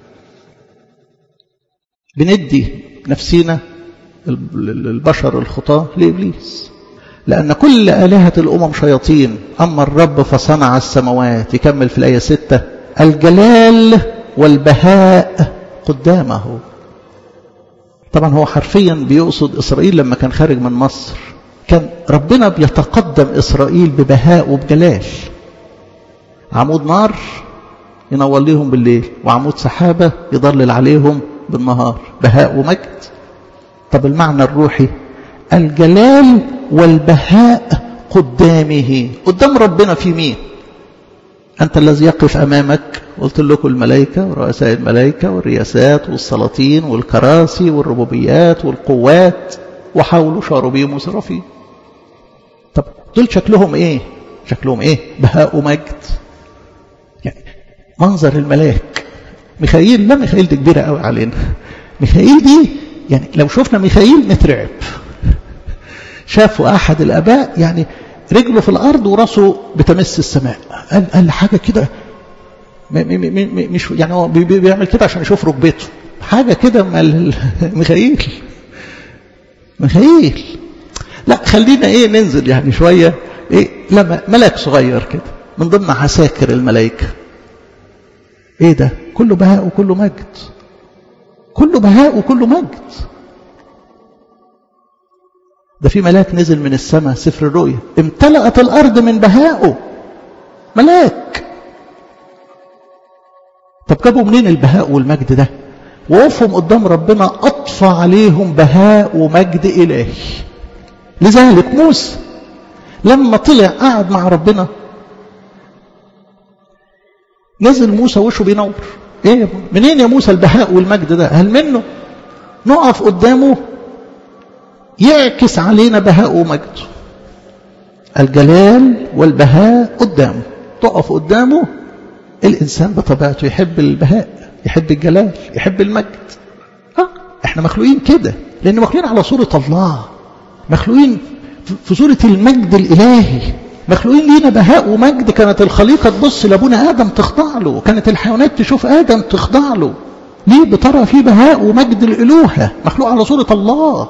بندي نفسينا البشر الخطاة لإبليس لأن كل آلهة الأمم شياطين أما الرب فصنع السماوات يكمل في الآية ستة الجلال والبهاء قدامه طبعا هو حرفيا بيقصد إسرائيل لما كان خارج من مصر كان ربنا بيتقدم إسرائيل ببهاء وبجلال عمود نار ينور ليهم بالليل وعمود سحابة يضلل عليهم بالنهار بهاء ومجد طب المعنى الروحي الجلال والبهاء قدامه قدام ربنا في مين أنت الذي يقف أمامك قلت لكم الملائكة ورؤساء الملائكة والرياسات والسلاطين والكراسي والربوبيات والقوات وحاولوا شاربيهم وسرافيم طب دول شكلهم ايه شكلهم ايه بهاء ومجد يعني منظر الملاك ميخائيل لا ميخائيل دي كبيرة قوي علينا ميخائيل دي يعني لو شفنا ميخائيل نترعب شافوا أحد الآباء يعني رجله في الأرض وراسه بتمس السماء قال, قال حاجة كده مش يعني هو بيعمل كده عشان يشوف ركبته حاجة كده ميخائيل ميخائيل لا خلينا ايه ننزل يعني شوية ايه لما ملاك صغير كده من ضمن عساكر الملائكة ايه ده كله بهاء وكله مجد كله بهاء وكله مجد ده في ملاك نزل من السماء سفر الرؤيا امتلأت الأرض من بهائه ملاك طب جابوا منين البهاء والمجد ده وقفهم قدام ربنا أطفى عليهم بهاء ومجد إلهي لذلك موسى لما طلع قعد مع ربنا نزل موسى وشه بينور ايه منين يا موسى البهاء والمجد ده هل منه نقف قدامه يعكس علينا بهاء ومجد الجلال والبهاء قدامه تقف قدامه الإنسان بطبيعته يحب البهاء يحب الجلال يحب المجد ها احنا مخلوقين كده لأن مخلوقين على صورة الله مخلوقين في صورة المجد الإلهي مخلوقين لينا بهاء ومجد كانت الخليقة تبص لأبونا آدم تخضع له كانت الحيوانات تشوف آدم تخضع له ليه بترى فيه بهاء ومجد الإلوهة مخلوق على صورة الله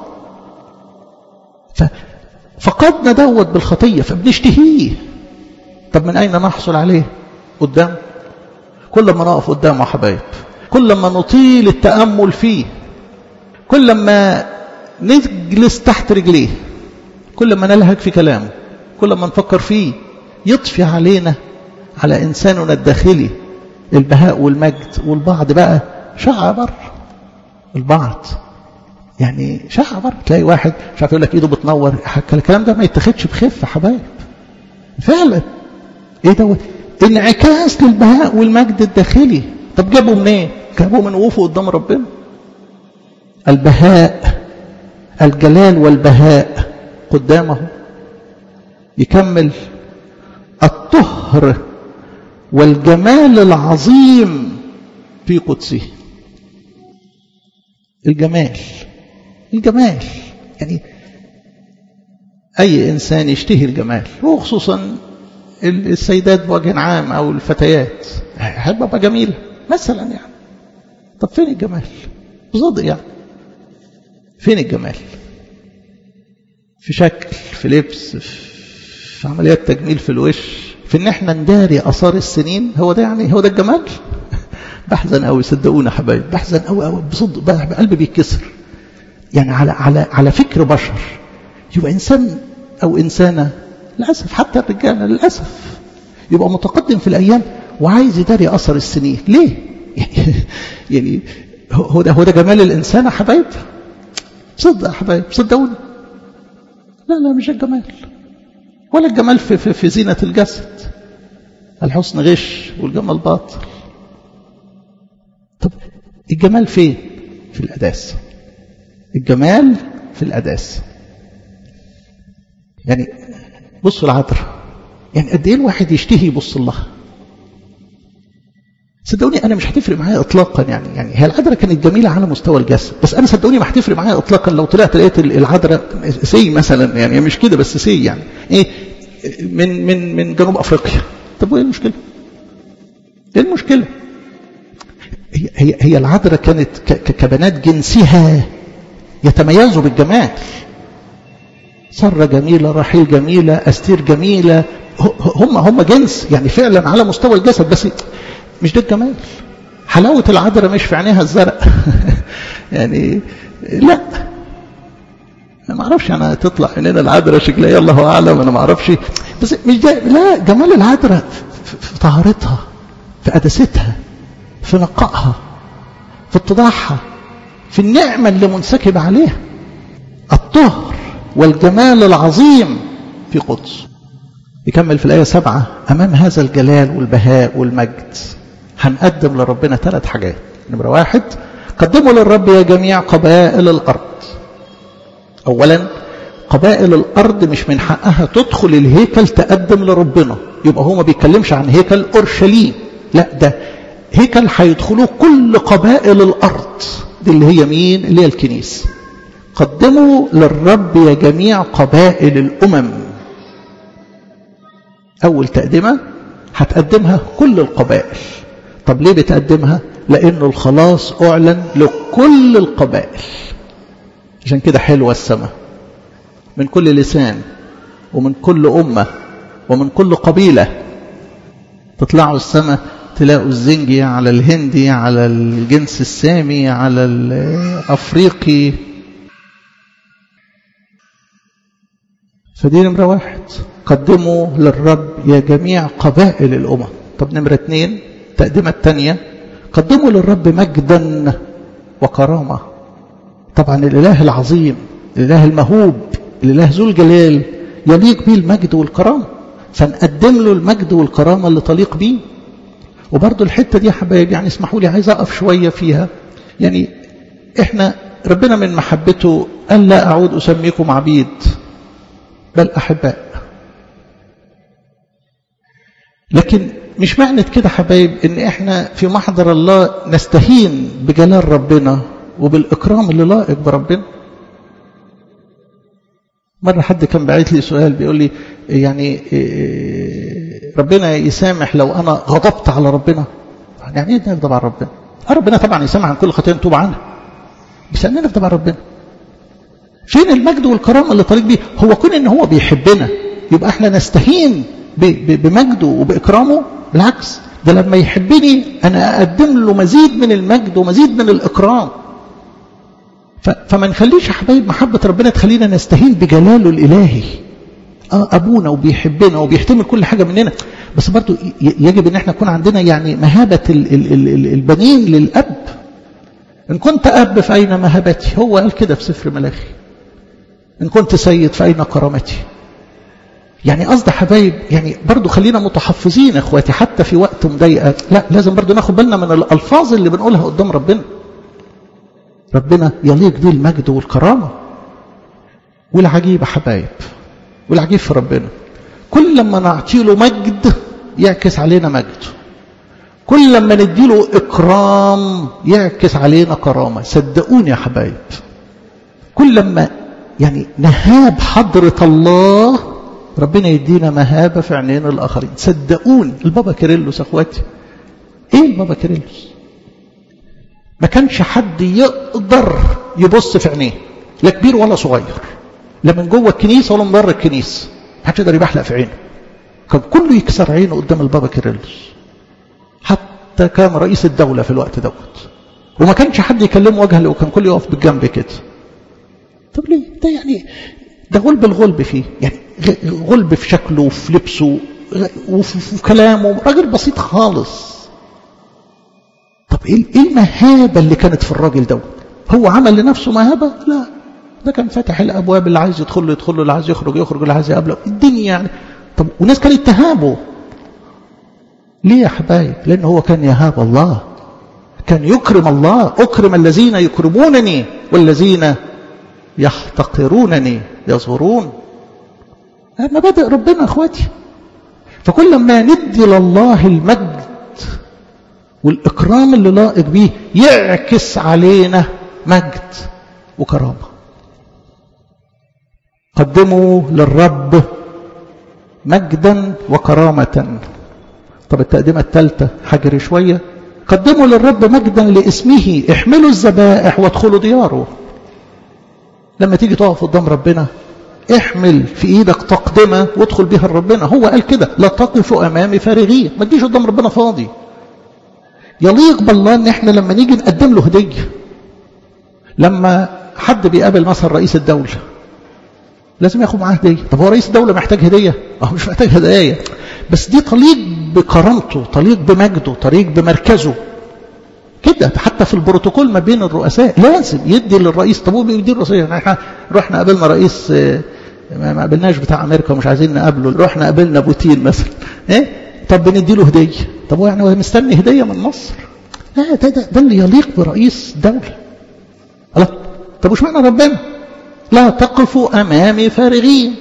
ففقدنا دوت بالخطية فبنشتهيه طب من أين نحصل عليه قدام كل ما نقف قدامه حبايب كل ما نطيل التأمل فيه كل ما نجلس تحت رجليه كل ما نلهج في كلامه كل ما نفكر فيه يطفي علينا على إنساننا الداخلي البهاء والمجد والبعض بقى شعر بر البعض يعني شعر بر تلاقي واحد مش عارف يقول لك ايده بتنور الكلام ده ما يتاخدش بخفه حبايب فعلا ايه دوت انعكاس للبهاء والمجد الداخلي طب جابوا منين ايه؟ جابوا من وقوفه قدام ربنا البهاء الجلال والبهاء قدامه يكمل الطهر والجمال العظيم في قدسه الجمال الجمال يعني أي إنسان يشتهي الجمال وخصوصا السيدات بوجه عام أو الفتيات أحب أبقى جميلة مثلا يعني طب فين الجمال بصدق يعني فين الجمال في شكل في لبس في عمليات تجميل في الوش في ان احنا نداري اثار السنين هو ده يعني هو ده الجمال بحزن قوي صدقونا حبايب بحزن قوي قوي بصدق قلبي بيتكسر يعني على على على فكر بشر يبقى انسان او انسانه للاسف حتى الرجاله للاسف يبقى متقدم في الأيام وعايز يداري أثر السنين ليه؟ يعني هو ده هو ده جمال الإنسان يا حبايب صدق يا حبايب صدقوني لا لا مش الجمال ولا الجمال في, في, في زينة الجسد الحسن غش والجمال باطل طب الجمال فين في الأداس الجمال في الأداس يعني بصوا العذراء يعني قد ايه الواحد يشتهي يبص لها صدقوني انا مش هتفرق معايا اطلاقا يعني يعني هي العذراء كانت جميله على مستوى الجسد بس انا صدقوني ما هتفرق معايا اطلاقا لو طلعت لقيت العذراء سي مثلا يعني مش كده بس سي يعني ايه من من من جنوب افريقيا طب وايه المشكله؟ ايه المشكله؟ هي هي هي العذراء كانت كبنات جنسها يتميزوا بالجمال سرة جميلة رحيل جميلة أستير جميلة هم هم جنس يعني فعلا على مستوى الجسد بس مش ده الجمال حلاوة العذراء مش في عينيها الزرق يعني لا انا ما اعرفش انا تطلع عينينا العذراء شكلها إيه الله اعلم انا ما اعرفش بس مش ده لا جمال العذراء في طهارتها في قداستها في نقائها في اتضاعها في النعمة اللي منسكب عليها الطهر والجمال العظيم في قدس يكمل في الآية سبعة أمام هذا الجلال والبهاء والمجد هنقدم لربنا ثلاث حاجات نمرة واحد قدموا للرب يا جميع قبائل الأرض أولا قبائل الأرض مش من حقها تدخل الهيكل تقدم لربنا يبقى هو ما بيتكلمش عن هيكل أورشليم لا ده هيكل هيدخلوه كل قبائل الأرض دي اللي هي مين اللي هي الكنيسة قدموا للرب يا جميع قبائل الأمم أول تقدمة هتقدمها كل القبائل طب ليه بتقدمها لأنه الخلاص أعلن لكل القبائل عشان كده حلوة السماء من كل لسان ومن كل أمة ومن كل قبيلة تطلعوا السماء تلاقوا الزنجي على الهندي على الجنس السامي على الأفريقي فدي نمرة واحد قدموا للرب يا جميع قبائل الأمم طب نمرة اثنين التقدمة الثانية قدموا للرب مجدا وكرامة طبعا الإله العظيم الإله المهوب الإله ذو الجلال يليق به المجد والكرامة فنقدم له المجد والكرامة اللي تليق به وبرضه الحتة دي يا حبايبي يعني اسمحوا لي عايز أقف شوية فيها يعني احنا ربنا من محبته قال لا أعود أسميكم عبيد بل أحباء لكن مش معنى كده حبايب ان احنا في محضر الله نستهين بجلال ربنا وبالإكرام اللي لائق بربنا مرة حد كان باعت لي سؤال بيقول لي يعني ربنا يسامح لو أنا غضبت على ربنا يعني ايه نغضب على ربنا ربنا طبعا يسامح عن كل خطيئة نتوب عنها بس أننا نغضب على ربنا فين المجد والكرامة اللي طريق بيه هو كون ان هو بيحبنا يبقى احنا نستهين بمجده وبإكرامه بالعكس ده لما يحبني أنا أقدم له مزيد من المجد ومزيد من الإكرام فما نخليش يا حبايب محبة ربنا تخلينا نستهين بجلاله الإلهي آه أبونا وبيحبنا وبيحتمل كل حاجة مننا بس برضو يجب أن احنا يكون عندنا يعني مهابة البنين للأب إن كنت أب فأين مهابتي هو قال كده في سفر ملاخي إن كنت سيد فأين كرامتي يعني قصد حبايب يعني برضو خلينا متحفظين اخواتي حتى في وقت مضايقه لا لازم برضو ناخد بالنا من الالفاظ اللي بنقولها قدام ربنا ربنا يليق بيه المجد والكرامه والعجيب يا حبايب والعجيب في ربنا كل لما نعطي له مجد يعكس علينا مجد كل لما ندي له اكرام يعكس علينا كرامه صدقوني يا حبايب كل لما يعني نهاب حضره الله ربنا يدينا مهابة في عينين الآخرين صدقوني البابا كيرلس أخواتي إيه البابا كيرلس ما كانش حد يقدر يبص في عينيه لا كبير ولا صغير لا من جوه الكنيسة ولا من بره الكنيسة ما حدش يقدر يبحلق في عينه كان كله يكسر عينه قدام البابا كيرلس حتى كان رئيس الدولة في الوقت دوت وما كانش حد يكلمه وجها وكان كله يقف بالجنب كده طب ليه ده يعني ده غلب الغلب فيه يعني غلب في شكله وفي لبسه وفي كلامه راجل بسيط خالص طب ايه المهابة اللي كانت في الراجل ده هو عمل لنفسه مهابة لا ده كان فاتح الابواب اللي عايز يدخل له يدخل له اللي عايز يخرج يخرج اللي عايز يقابله الدنيا يعني طب وناس كانت تهابه ليه يا حبايب لان هو كان يهاب الله كان يكرم الله اكرم الذين يكرمونني والذين يحتقرونني يصغرون مبادئ ربنا اخواتي فكل ما ندي لله المجد والإكرام اللي لائق بيه يعكس علينا مجد وكرامة قدموا للرب مجدا وكرامة طب التقدمة الثالثة حجر شوية قدموا للرب مجدا لاسمه احملوا الذبائح وادخلوا دياره لما تيجي تقف قدام ربنا احمل في ايدك تقدمة وادخل بيها لربنا هو قال كده لا تقفوا امامي فارغين ما تجيش قدام ربنا فاضي يليق بالله ان احنا لما نيجي نقدم له هديه لما حد بيقابل مثلا رئيس الدوله لازم ياخد معاه هديه طب هو رئيس الدوله محتاج هديه اه مش محتاج هدايا بس دي تليق بكرامته تليق بمجده تليق بمركزه كده حتى في البروتوكول ما بين الرؤساء لازم يدي للرئيس طب هو بيدي الرئيس احنا رحنا قابلنا رئيس ما قابلناش بتاع امريكا ومش عايزين نقابله رحنا قابلنا بوتين مثلا ايه طب بندي له هديه طب هو يعني هو مستني هديه من مصر لا ده ده, ده اللي يليق برئيس دوله الله طب وش معنى ربنا لا تقفوا امامي فارغين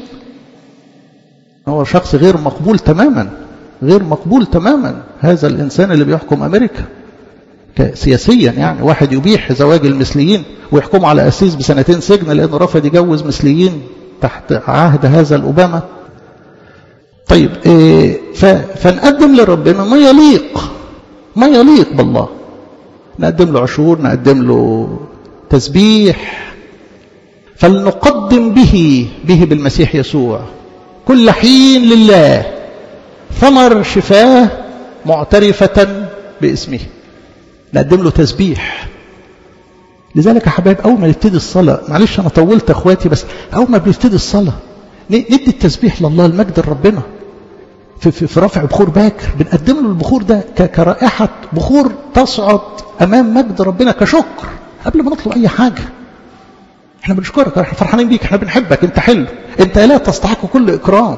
هو شخص غير مقبول تماما غير مقبول تماما هذا الانسان اللي بيحكم امريكا سياسيا يعني واحد يبيح زواج المثليين ويحكموا على اسيس بسنتين سجن لانه رفض يجوز مثليين تحت عهد هذا الاوباما طيب إيه فنقدم لربنا ما يليق ما يليق بالله نقدم له عشور نقدم له تسبيح فلنقدم به به بالمسيح يسوع كل حين لله ثمر شفاه معترفة باسمه نقدم له تسبيح لذلك يا حبايب أول ما نبتدي الصلاة معلش أنا طولت أخواتي بس أول ما بنبتدي الصلاة ندي التسبيح لله المجد لربنا في, في, في رفع بخور باكر بنقدم له البخور ده كرائحة بخور تصعد أمام مجد ربنا كشكر قبل ما نطلب أي حاجة احنا بنشكرك احنا فرحانين بيك احنا بنحبك انت حلو انت لا تستحق كل اكرام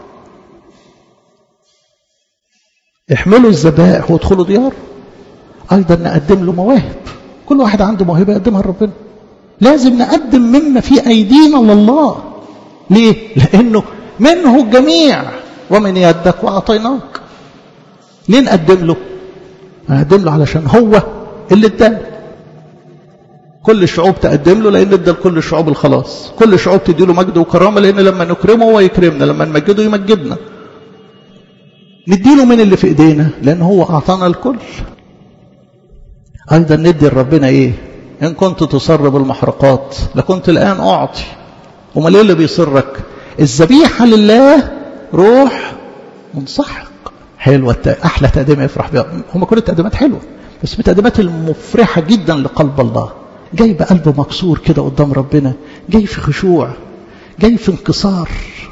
احملوا الذبائح وادخلوا ديار ايضا نقدم له مواهب كل واحد عنده موهبه يقدمها لربنا لازم نقدم مما في ايدينا لله ليه لانه منه الجميع ومن يدك واعطيناك ليه نقدم له نقدم له علشان هو اللي ادانا كل الشعوب تقدم له لان ادى لكل الشعوب الخلاص كل الشعوب تدي له مجد وكرامه لان لما نكرمه هو يكرمنا لما نمجده يمجدنا نديله من اللي في ايدينا لان هو اعطانا الكل ايضا ندي لربنا ايه ان كنت تصر بالمحرقات لكنت الان اعطي امال ايه اللي بيصرك الذبيحه لله روح منسحق حلوه احلى تقدمه يفرح بها هم كل التقديمات حلوه بس من التقديمات المفرحه جدا لقلب الله جاي بقلب مكسور كده قدام ربنا جاي في خشوع جاي في انكسار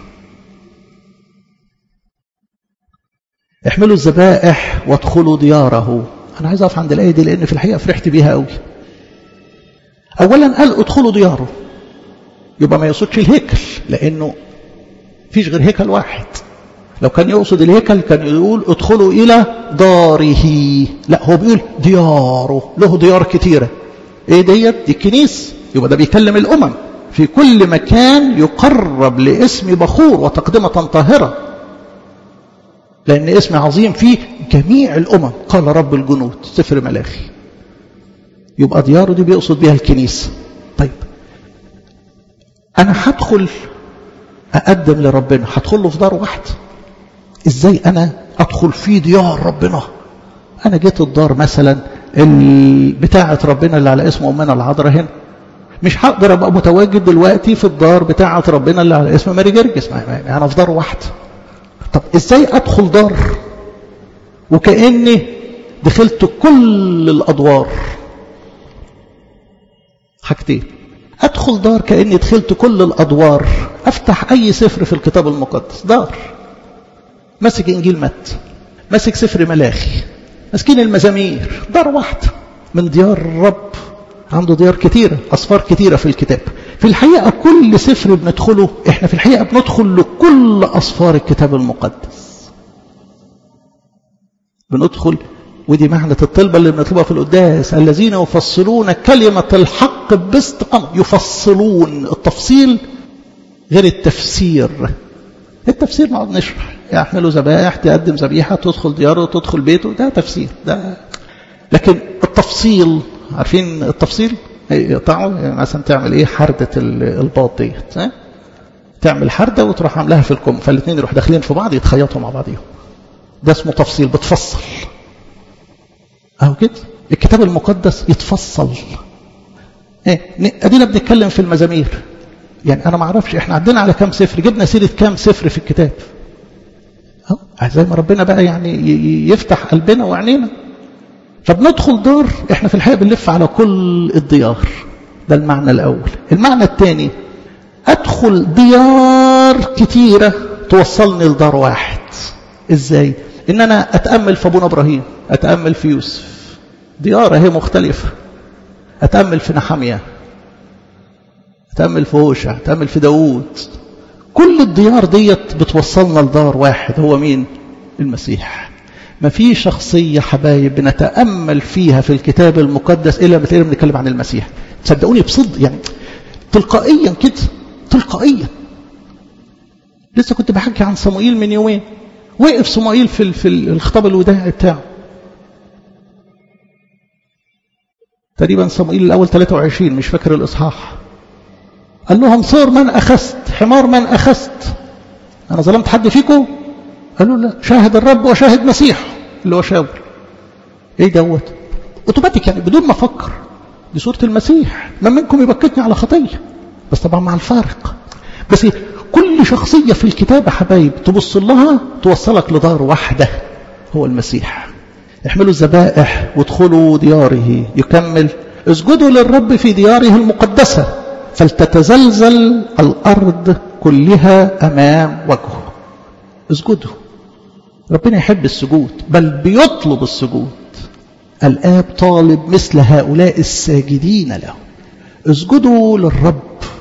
احملوا الذبائح وادخلوا دياره انا عايز اقف عند الايه دي لان في الحقيقه فرحت بيها قوي اولا قال ادخلوا دياره يبقى ما يقصدش الهيكل لانه فيش غير هيكل واحد لو كان يقصد الهيكل كان يقول ادخلوا الى داره لا هو بيقول دياره له ديار كتيره ايه ديت دي الكنيسه يبقى ده بيكلم الامم في كل مكان يقرب لاسم بخور وتقدمه طاهره لان اسم عظيم فيه جميع الامم قال رب الجنود سفر ملاخي يبقى دياره دي بيقصد بيها الكنيسه طيب انا هدخل اقدم لربنا هدخل له في دار واحد ازاي انا ادخل في ديار ربنا انا جيت الدار مثلا بتاعة ربنا اللي على اسم أمنا العذراء هنا مش هقدر أبقى متواجد دلوقتي في الدار بتاعة ربنا اللي على اسم ماري جرجس أنا في دار واحدة طب إزاي أدخل دار وكأني دخلت كل الأدوار حاجتين أدخل دار كأني دخلت كل الأدوار أفتح أي سفر في الكتاب المقدس دار ماسك إنجيل مت ماسك سفر ملاخي ماسكين المزامير دار واحدة من ديار الرب عنده ديار كتيرة أصفار كتيرة في الكتاب في الحقيقة كل سفر بندخله احنا في الحقيقة بندخل لكل أصفار الكتاب المقدس بندخل ودي معنى الطلبة اللي بنطلبها في القداس الذين يفصلون كلمة الحق باستقامة يفصلون التفصيل غير التفسير التفسير نقعد نشرح يحملوا ذبائح تقدم ذبيحة تدخل دياره تدخل بيته ده تفسير ده لكن التفصيل عارفين التفصيل يقطعوا يعني مثلا تعمل ايه حردة الباط ديت تعمل حردة وتروح عاملاها في الكم فالاثنين يروح داخلين في بعض يتخيطوا مع بعضهم ده اسمه تفصيل بتفصل اهو كده الكتاب المقدس يتفصل ايه ادينا بنتكلم في المزامير يعني انا ما اعرفش احنا عدينا على كام سفر جبنا سيره كام سفر في الكتاب اهو زي ما ربنا بقى يعني يفتح قلبنا وعينينا فبندخل دار احنا في الحقيقه بنلف على كل الديار ده المعنى الاول المعنى الثاني ادخل ديار كتيره توصلني لدار واحد ازاي ان انا اتامل في ابونا ابراهيم اتامل في يوسف ديار هي مختلفه اتامل في نحمية اتامل في هوشع اتامل في داوود كل الديار ديت بتوصلنا لدار واحد هو مين المسيح ما في شخصية حبايب بنتأمل فيها في الكتاب المقدس إلا ما تلاقينا بنتكلم عن المسيح تصدقوني بصدق يعني تلقائيا كده تلقائيا لسه كنت بحكي عن صموئيل من يومين وقف صموئيل في في الخطاب الوداعي بتاعه تقريبا صموئيل الأول 23 مش فاكر الإصحاح قال لهم صور من أخذت حمار من أخذت أنا ظلمت حد فيكم قالوا لا شاهد الرب وشاهد مسيح اللي هو شاور ايه دوت اوتوماتيك يعني بدون ما افكر دي صوره المسيح من منكم يبكتني على خطيه بس طبعا مع الفارق بس كل شخصيه في الكتاب يا حبايب تبص لها توصلك لدار واحده هو المسيح احملوا الذبائح وادخلوا دياره يكمل اسجدوا للرب في دياره المقدسه فلتتزلزل الارض كلها امام وجهه اسجدوا ربنا يحب السجود بل بيطلب السجود الآب طالب مثل هؤلاء الساجدين له اسجدوا للرب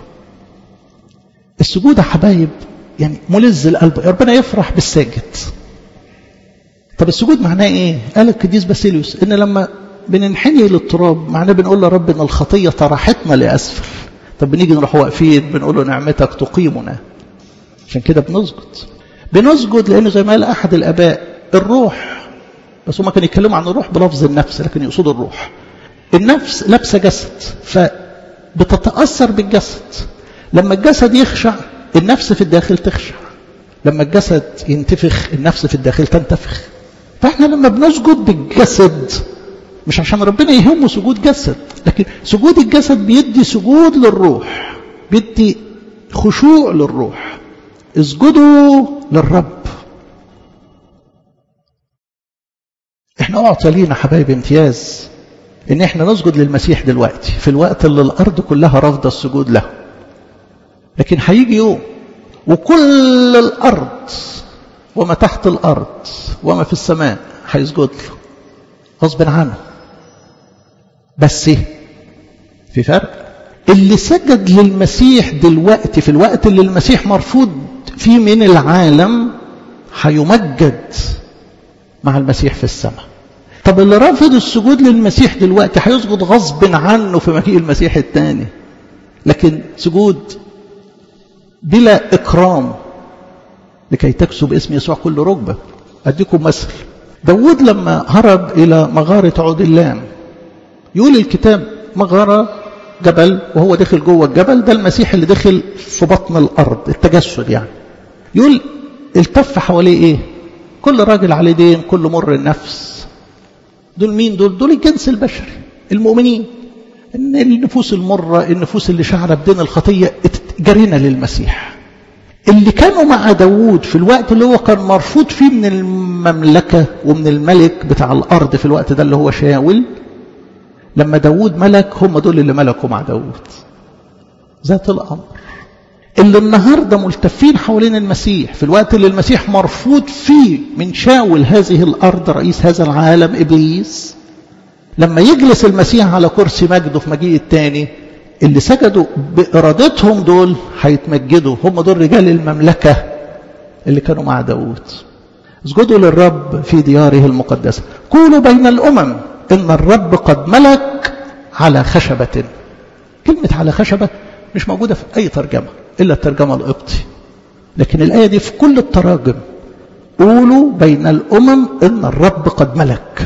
السجود يا حبايب يعني ملز القلب ربنا يفرح بالساجد طب السجود معناه ايه قال القديس باسيليوس ان لما بننحني للتراب معناه بنقول لرب ان الخطيه طرحتنا لاسفل طب بنيجي نروح واقفين بنقول له نعمتك تقيمنا عشان كده بنسجد بنسجد لأنه زي ما قال أحد الآباء الروح بس هما كانوا يتكلموا عن الروح بلفظ النفس لكن يقصدوا الروح النفس لابسة جسد فبتتأثر بالجسد لما الجسد يخشع النفس في الداخل تخشع لما الجسد ينتفخ النفس في الداخل تنتفخ فاحنا لما بنسجد بالجسد مش عشان ربنا يهمه سجود جسد لكن سجود الجسد بيدي سجود للروح بيدي خشوع للروح اسجدوا للرب احنا اعطى لينا حبايب امتياز ان احنا نسجد للمسيح دلوقتي في الوقت اللي الارض كلها رافضه السجود له لكن هيجي يوم وكل الارض وما تحت الارض وما في السماء هيسجد له غصب عنه بس في فرق اللي سجد للمسيح دلوقتي في الوقت اللي المسيح مرفوض فيه من العالم هيمجد مع المسيح في السماء طب اللي رافض السجود للمسيح دلوقتي هيسجد غصب عنه في مجيء المسيح الثاني لكن سجود بلا إكرام لكي تكسب اسم يسوع كل ركبة أديكم مثل داود لما هرب إلى مغارة عودلام يقول الكتاب مغارة جبل وهو داخل جوه الجبل ده المسيح اللي دخل في بطن الأرض التجسد يعني يقول التف حواليه إيه كل راجل عليه دين كل مر النفس دول مين دول دول الجنس البشري المؤمنين ان النفوس المرة النفوس اللي شعر بدين الخطية جرينا للمسيح اللي كانوا مع داوود في الوقت اللي هو كان مرفوض فيه من المملكة ومن الملك بتاع الأرض في الوقت ده اللي هو شاول لما داوود ملك هم دول اللي ملكوا مع داوود ذات الأمر اللي النهاردة ملتفين حوالين المسيح في الوقت اللي المسيح مرفوض فيه من شاول هذه الأرض رئيس هذا العالم إبليس لما يجلس المسيح على كرسي مجده في مجيء الثاني اللي سجدوا بإرادتهم دول هيتمجدوا هم دول رجال المملكة اللي كانوا مع داود اسجدوا للرب في دياره المقدسة قولوا بين الأمم إن الرب قد ملك على خشبة كلمة على خشبة مش موجودة في أي ترجمة إلا الترجمة القبطي لكن الآية دي في كل التراجم قولوا بين الأمم إن الرب قد ملك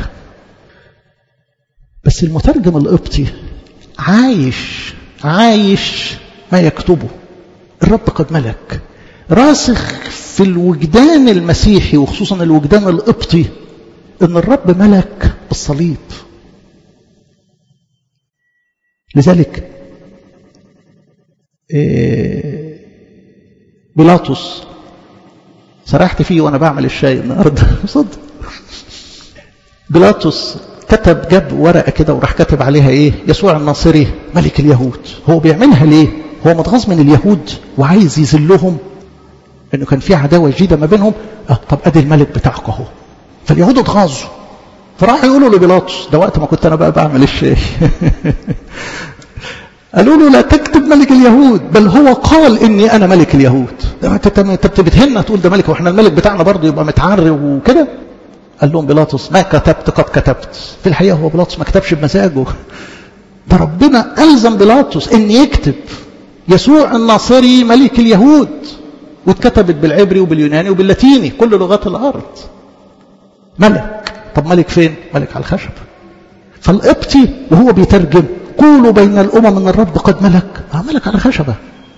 بس المترجم القبطي عايش عايش ما يكتبه الرب قد ملك راسخ في الوجدان المسيحي وخصوصا الوجدان القبطي ان الرب ملك بالصليب لذلك بيلاطس سرحت فيه وانا بعمل الشاي النهارده صدق بيلاطس كتب جاب ورقه كده وراح كاتب عليها ايه يسوع الناصري ملك اليهود هو بيعملها ليه هو متغاظ من اليهود وعايز يذلهم انه كان في عداوه جديده ما بينهم اه طب ادي الملك بتاعكم اهو فاليهود اتغاظوا فراح يقولوا لبيلاطس ده وقت ما كنت انا بقى بعمل الشاي قالوا له لا تكتب ملك اليهود بل هو قال اني انا ملك اليهود ده انت بتهنا تقول ده ملك واحنا الملك بتاعنا برضه يبقى متعري وكده قال لهم بيلاطس ما كتبت قد كتبت في الحقيقه هو بيلاطس ما كتبش بمزاجه ده ربنا الزم بيلاطس ان يكتب يسوع الناصري ملك اليهود واتكتبت بالعبري وباليوناني وباللاتيني كل لغات الارض ملك طب ملك فين ملك على الخشب فالقبطي وهو بيترجم قولوا بين الامم ان الرب قد ملك اه ملك على خشبه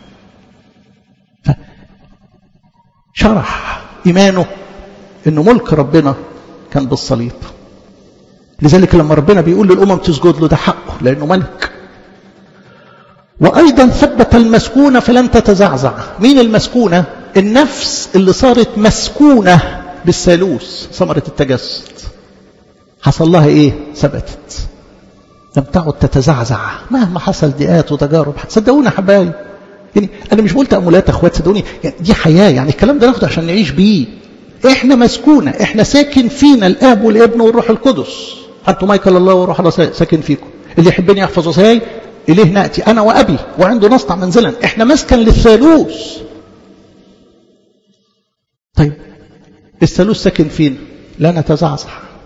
شرح ايمانه انه ملك ربنا كان بالصليب لذلك لما ربنا بيقول للامم تسجد له ده حقه لانه ملك وايضا ثبت المسكونه فلن تتزعزع مين المسكونه النفس اللي صارت مسكونه بالثالوث ثمره التجسد حصل لها ايه ثبتت لم تعد تتزعزع مهما حصل ضيقات وتجارب صدقوني يا حبايبي يعني انا مش بقول تاملات يا اخوات صدقوني يعني دي حياه يعني الكلام ده ناخده عشان نعيش بيه احنا مسكونه احنا ساكن فينا الاب والابن والروح القدس انتم مايكل الله وروح الله ساكن فيكم اللي يحبني يحفظ وصاياي اليه ناتي انا وابي وعنده نصنع منزلا احنا مسكن للثالوث طيب الثالوث ساكن فينا لا نتزعزع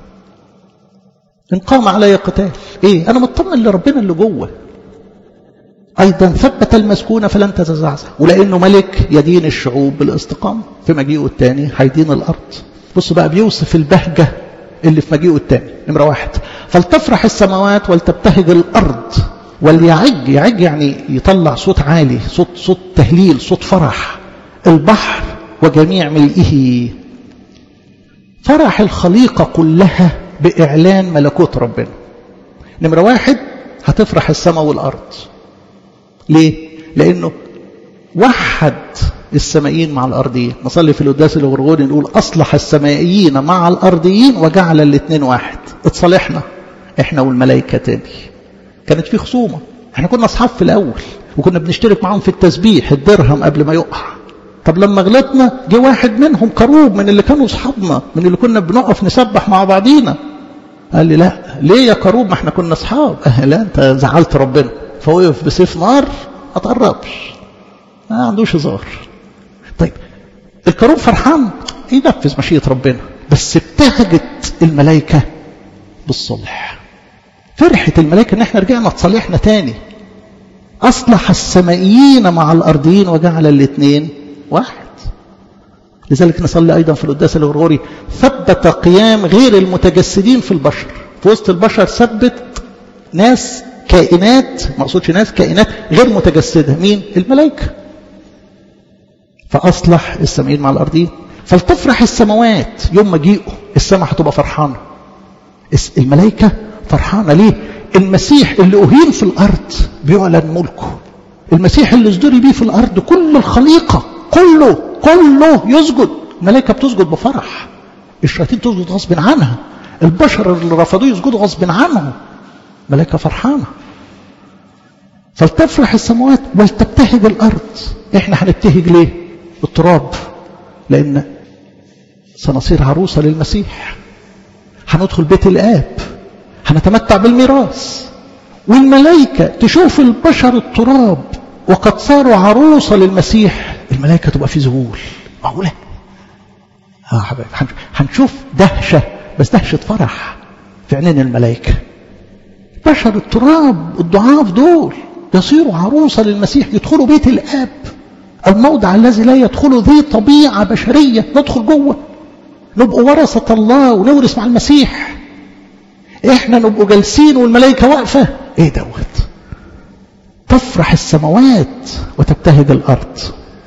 ان قام علي قتال ايه انا مطمن لربنا اللي جوه ايضا ثبت المسكونه فلن تتزعزع ولانه ملك يدين الشعوب بالاستقامه في مجيئه الثاني هيدين الارض بص بقى بيوصف البهجه اللي في مجيئه الثاني نمره واحد فلتفرح السماوات ولتبتهج الارض وليعج يعج يعني يطلع صوت عالي صوت صوت تهليل صوت فرح البحر وجميع ملئه فرح الخليقه كلها باعلان ملكوت ربنا نمره واحد هتفرح السماء والارض ليه لانه وحد السمائيين مع الارضيين نصلي في القداس الغرغوري نقول اصلح السمائيين مع الارضيين وجعل الاثنين واحد اتصالحنا احنا والملائكه تاني كانت في خصومه احنا كنا اصحاب في الاول وكنا بنشترك معاهم في التسبيح الدرهم قبل ما يقع طب لما غلطنا جه واحد منهم كروب من اللي كانوا اصحابنا من اللي كنا بنقف نسبح مع بعضينا قال لي لا ليه يا كروب ما احنا كنا اصحاب اه لا انت زعلت ربنا فوقف بسيف نار ما تقربش ما عندوش هزار طيب الكروب فرحان ينفذ مشيئة ربنا بس ابتهجت الملائكة بالصلح فرحة الملائكة ان احنا رجعنا تصالحنا تاني اصلح السمائيين مع الارضيين وجعل الاثنين واحد لذلك نصلي ايضا في القداس الغرغوري ثبت قيام غير المتجسدين في البشر في وسط البشر ثبت ناس كائنات ما اقصدش ناس كائنات غير متجسده مين الملائكه فاصلح السمائين مع الارضين فلتفرح السماوات يوم مجيئه السماء هتبقى فرحانه الملائكه فرحانه ليه المسيح اللي اهين في الارض بيعلن ملكه المسيح اللي ازدري بيه في الارض كل الخليقه كله كله يسجد الملائكه بتسجد بفرح الشياطين تسجد غصب عنها البشر اللي رفضوه يسجدوا غصب عنهم ملائكة فرحانة فلتفرح السماوات ولتبتهج الأرض احنا هنبتهج ليه التراب لأن سنصير عروسة للمسيح هندخل بيت الآب هنتمتع بالميراث والملائكة تشوف البشر التراب وقد صاروا عروسة للمسيح الملائكة تبقى في ذهول معقولة اه حبايب هنشوف دهشة بس دهشة فرح في عينين الملائكة بشر التراب الضعاف دول يصيروا عروسة للمسيح يدخلوا بيت الآب الموضع الذي لا يدخله ذي طبيعة بشرية ندخل جوه نبقى ورثة الله ونورث مع المسيح احنا نبقوا جالسين والملائكة واقفة ايه دوت تفرح السماوات وتبتهج الأرض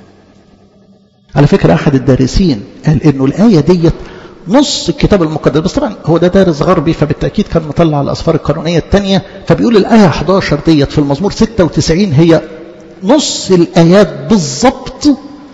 على فكرة أحد الدارسين قال إنه الآية ديت نص الكتاب المقدس بس طبعا هو ده دارس غربي فبالتأكيد كان مطلع الأسفار القانونية الثانية فبيقول الآية 11 ديت في المزمور 96 هي نص الآيات بالظبط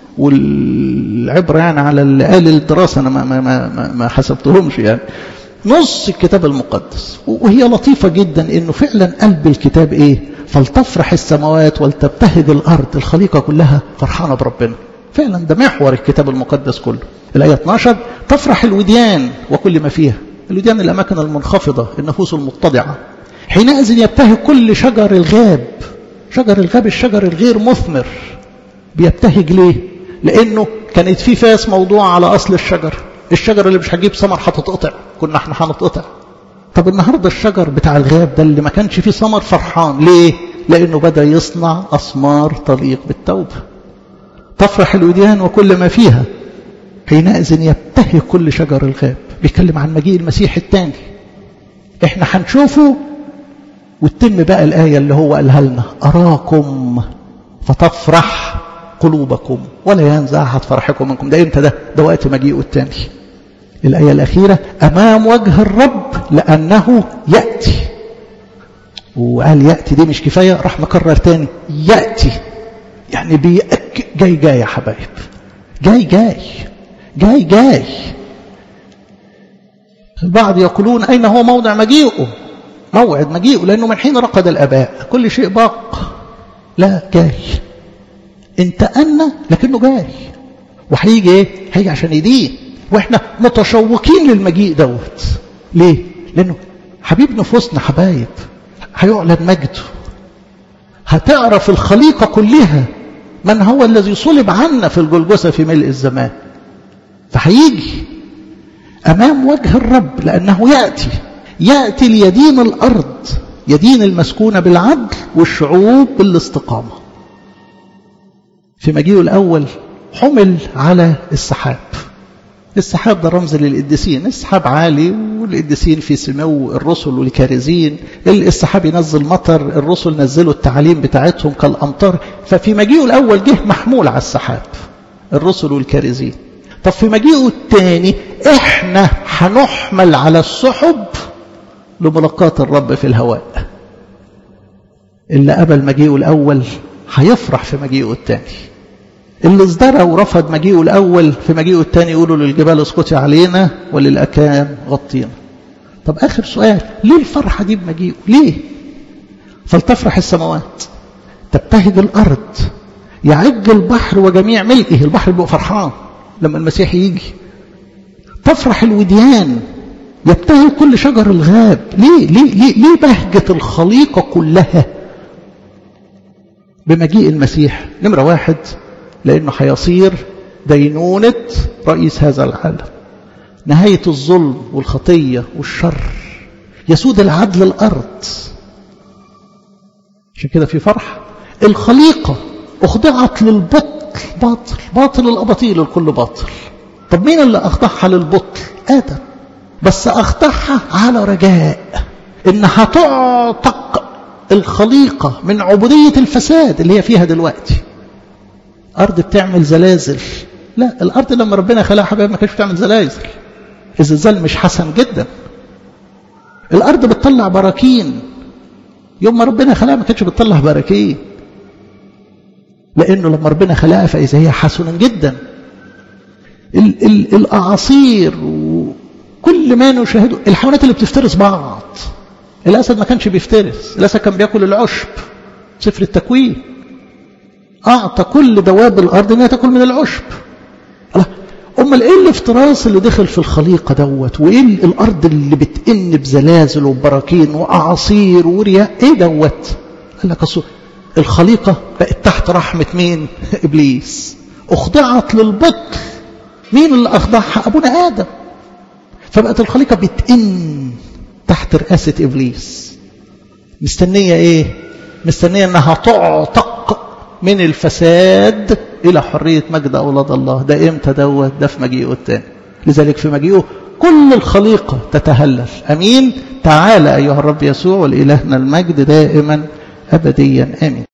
والعبرة يعني على اللي قال الدراسة أنا ما, ما, ما, ما حسبتهمش يعني نص الكتاب المقدس وهي لطيفة جدا إنه فعلا قلب الكتاب إيه فلتفرح السماوات ولتبتهج الأرض الخليقة كلها فرحانة بربنا فعلا ده محور الكتاب المقدس كله الآية 12 تفرح الوديان وكل ما فيها الوديان الأماكن المنخفضة النفوس المتضعة حينئذ يبتهج كل شجر الغاب شجر الغاب الشجر الغير مثمر بيبتهج ليه لأنه كانت في فاس موضوع على أصل الشجر الشجر اللي مش هتجيب ثمر هتتقطع كنا احنا هنتقطع طب النهارده الشجر بتاع الغاب ده اللي ما كانش فيه ثمر فرحان ليه لأنه بدأ يصنع أثمار تليق بالتوبة تفرح الوديان وكل ما فيها حينئذ يبتهج كل شجر الغاب بيتكلم عن مجيء المسيح الثاني احنا هنشوفه وتتم بقى الآية اللي هو قالها لنا أراكم فتفرح قلوبكم ولا ينزع أحد فرحكم منكم ده امتى ده ده وقت مجيئه الثاني الآية الأخيرة أمام وجه الرب لأنه يأتي وقال يأتي دي مش كفاية راح مكرر تاني يأتي يعني بيأكد جاي جاي يا حبايب جاي جاي جاي جاي البعض يقولون أين هو موضع مجيئه موعد مجيئه لأنه من حين رقد الأباء كل شيء باق لا جاي انت أنا لكنه جاي وهيجي ايه هيجي عشان يدين واحنا متشوقين للمجيء دوت ليه لانه حبيب نفوسنا حبايب هيعلن مجده هتعرف الخليقة كلها من هو الذي صلب عنا في الجلجسة في ملء الزمان فهيجي أمام وجه الرب لأنه يأتي يأتي ليدين الأرض يدين المسكونة بالعدل والشعوب بالاستقامة في مجيئه الأول حمل على السحاب السحاب ده رمز للقديسين السحاب عالي والقديسين في سمو الرسل والكارزين السحاب ينزل مطر الرسل نزلوا التعاليم بتاعتهم كالأمطار ففي مجيئه الأول جه محمول على السحاب الرسل والكارزين طب في مجيئه الثاني احنا هنحمل على السحب لملاقاة الرب في الهواء اللي قبل مجيئه الأول هيفرح في مجيئه الثاني اللي ازدرى ورفض مجيئه الأول في مجيئه الثاني يقولوا للجبال اسقطي علينا وللأكام غطينا طب آخر سؤال ليه الفرحة دي بمجيئه ليه فلتفرح السماوات تبتهج الأرض يعج البحر وجميع ملئه البحر بيبقى فرحان لما المسيح يجي تفرح الوديان يبتهج كل شجر الغاب ليه ليه ليه, ليه بهجة الخليقة كلها بمجيء المسيح نمرة واحد لأنه هيصير دينونة رئيس هذا العالم نهاية الظلم والخطية والشر يسود العدل الأرض عشان كده في فرح الخليقة أخضعت للبطل باطل باطل الأباطيل الكل باطل طب مين اللي أخضعها للبطل آدم بس أخضعها على رجاء إنها تعتق الخليقة من عبودية الفساد اللي هي فيها دلوقتي أرض بتعمل زلازل لا الأرض لما ربنا خلقها حبايب ما كانش بتعمل زلازل الزلزال مش حسن جدا الأرض بتطلع براكين يوم ما ربنا خلقها ما كانتش بتطلع براكين لأنه لما ربنا خلقها فإذا هي حسنا جدا ال ال الأعاصير وكل ما نشاهده الحيوانات اللي بتفترس بعض الأسد ما كانش بيفترس الأسد كان بياكل العشب سفر التكوين أعطى كل دواب الأرض أنها تأكل من العشب الله أمال إيه الافتراس اللي دخل في الخليقة دوت وإيه الأرض اللي بتئن بزلازل وبراكين وأعاصير ورياح إيه دوت قال لك أصول الخليقة بقت تحت رحمة مين إبليس أخضعت للبطل مين اللي أخضعها أبونا آدم فبقت الخليقة بتئن تحت رئاسة إبليس مستنية إيه مستنية أنها تعتق من الفساد إلى حرية مجد أولاد الله ده إمتى دوت ده في مجيئه الثاني لذلك في مجيئه كل الخليقة تتهلل أمين تعالى أيها الرب يسوع ولإلهنا المجد دائما أبديا آمين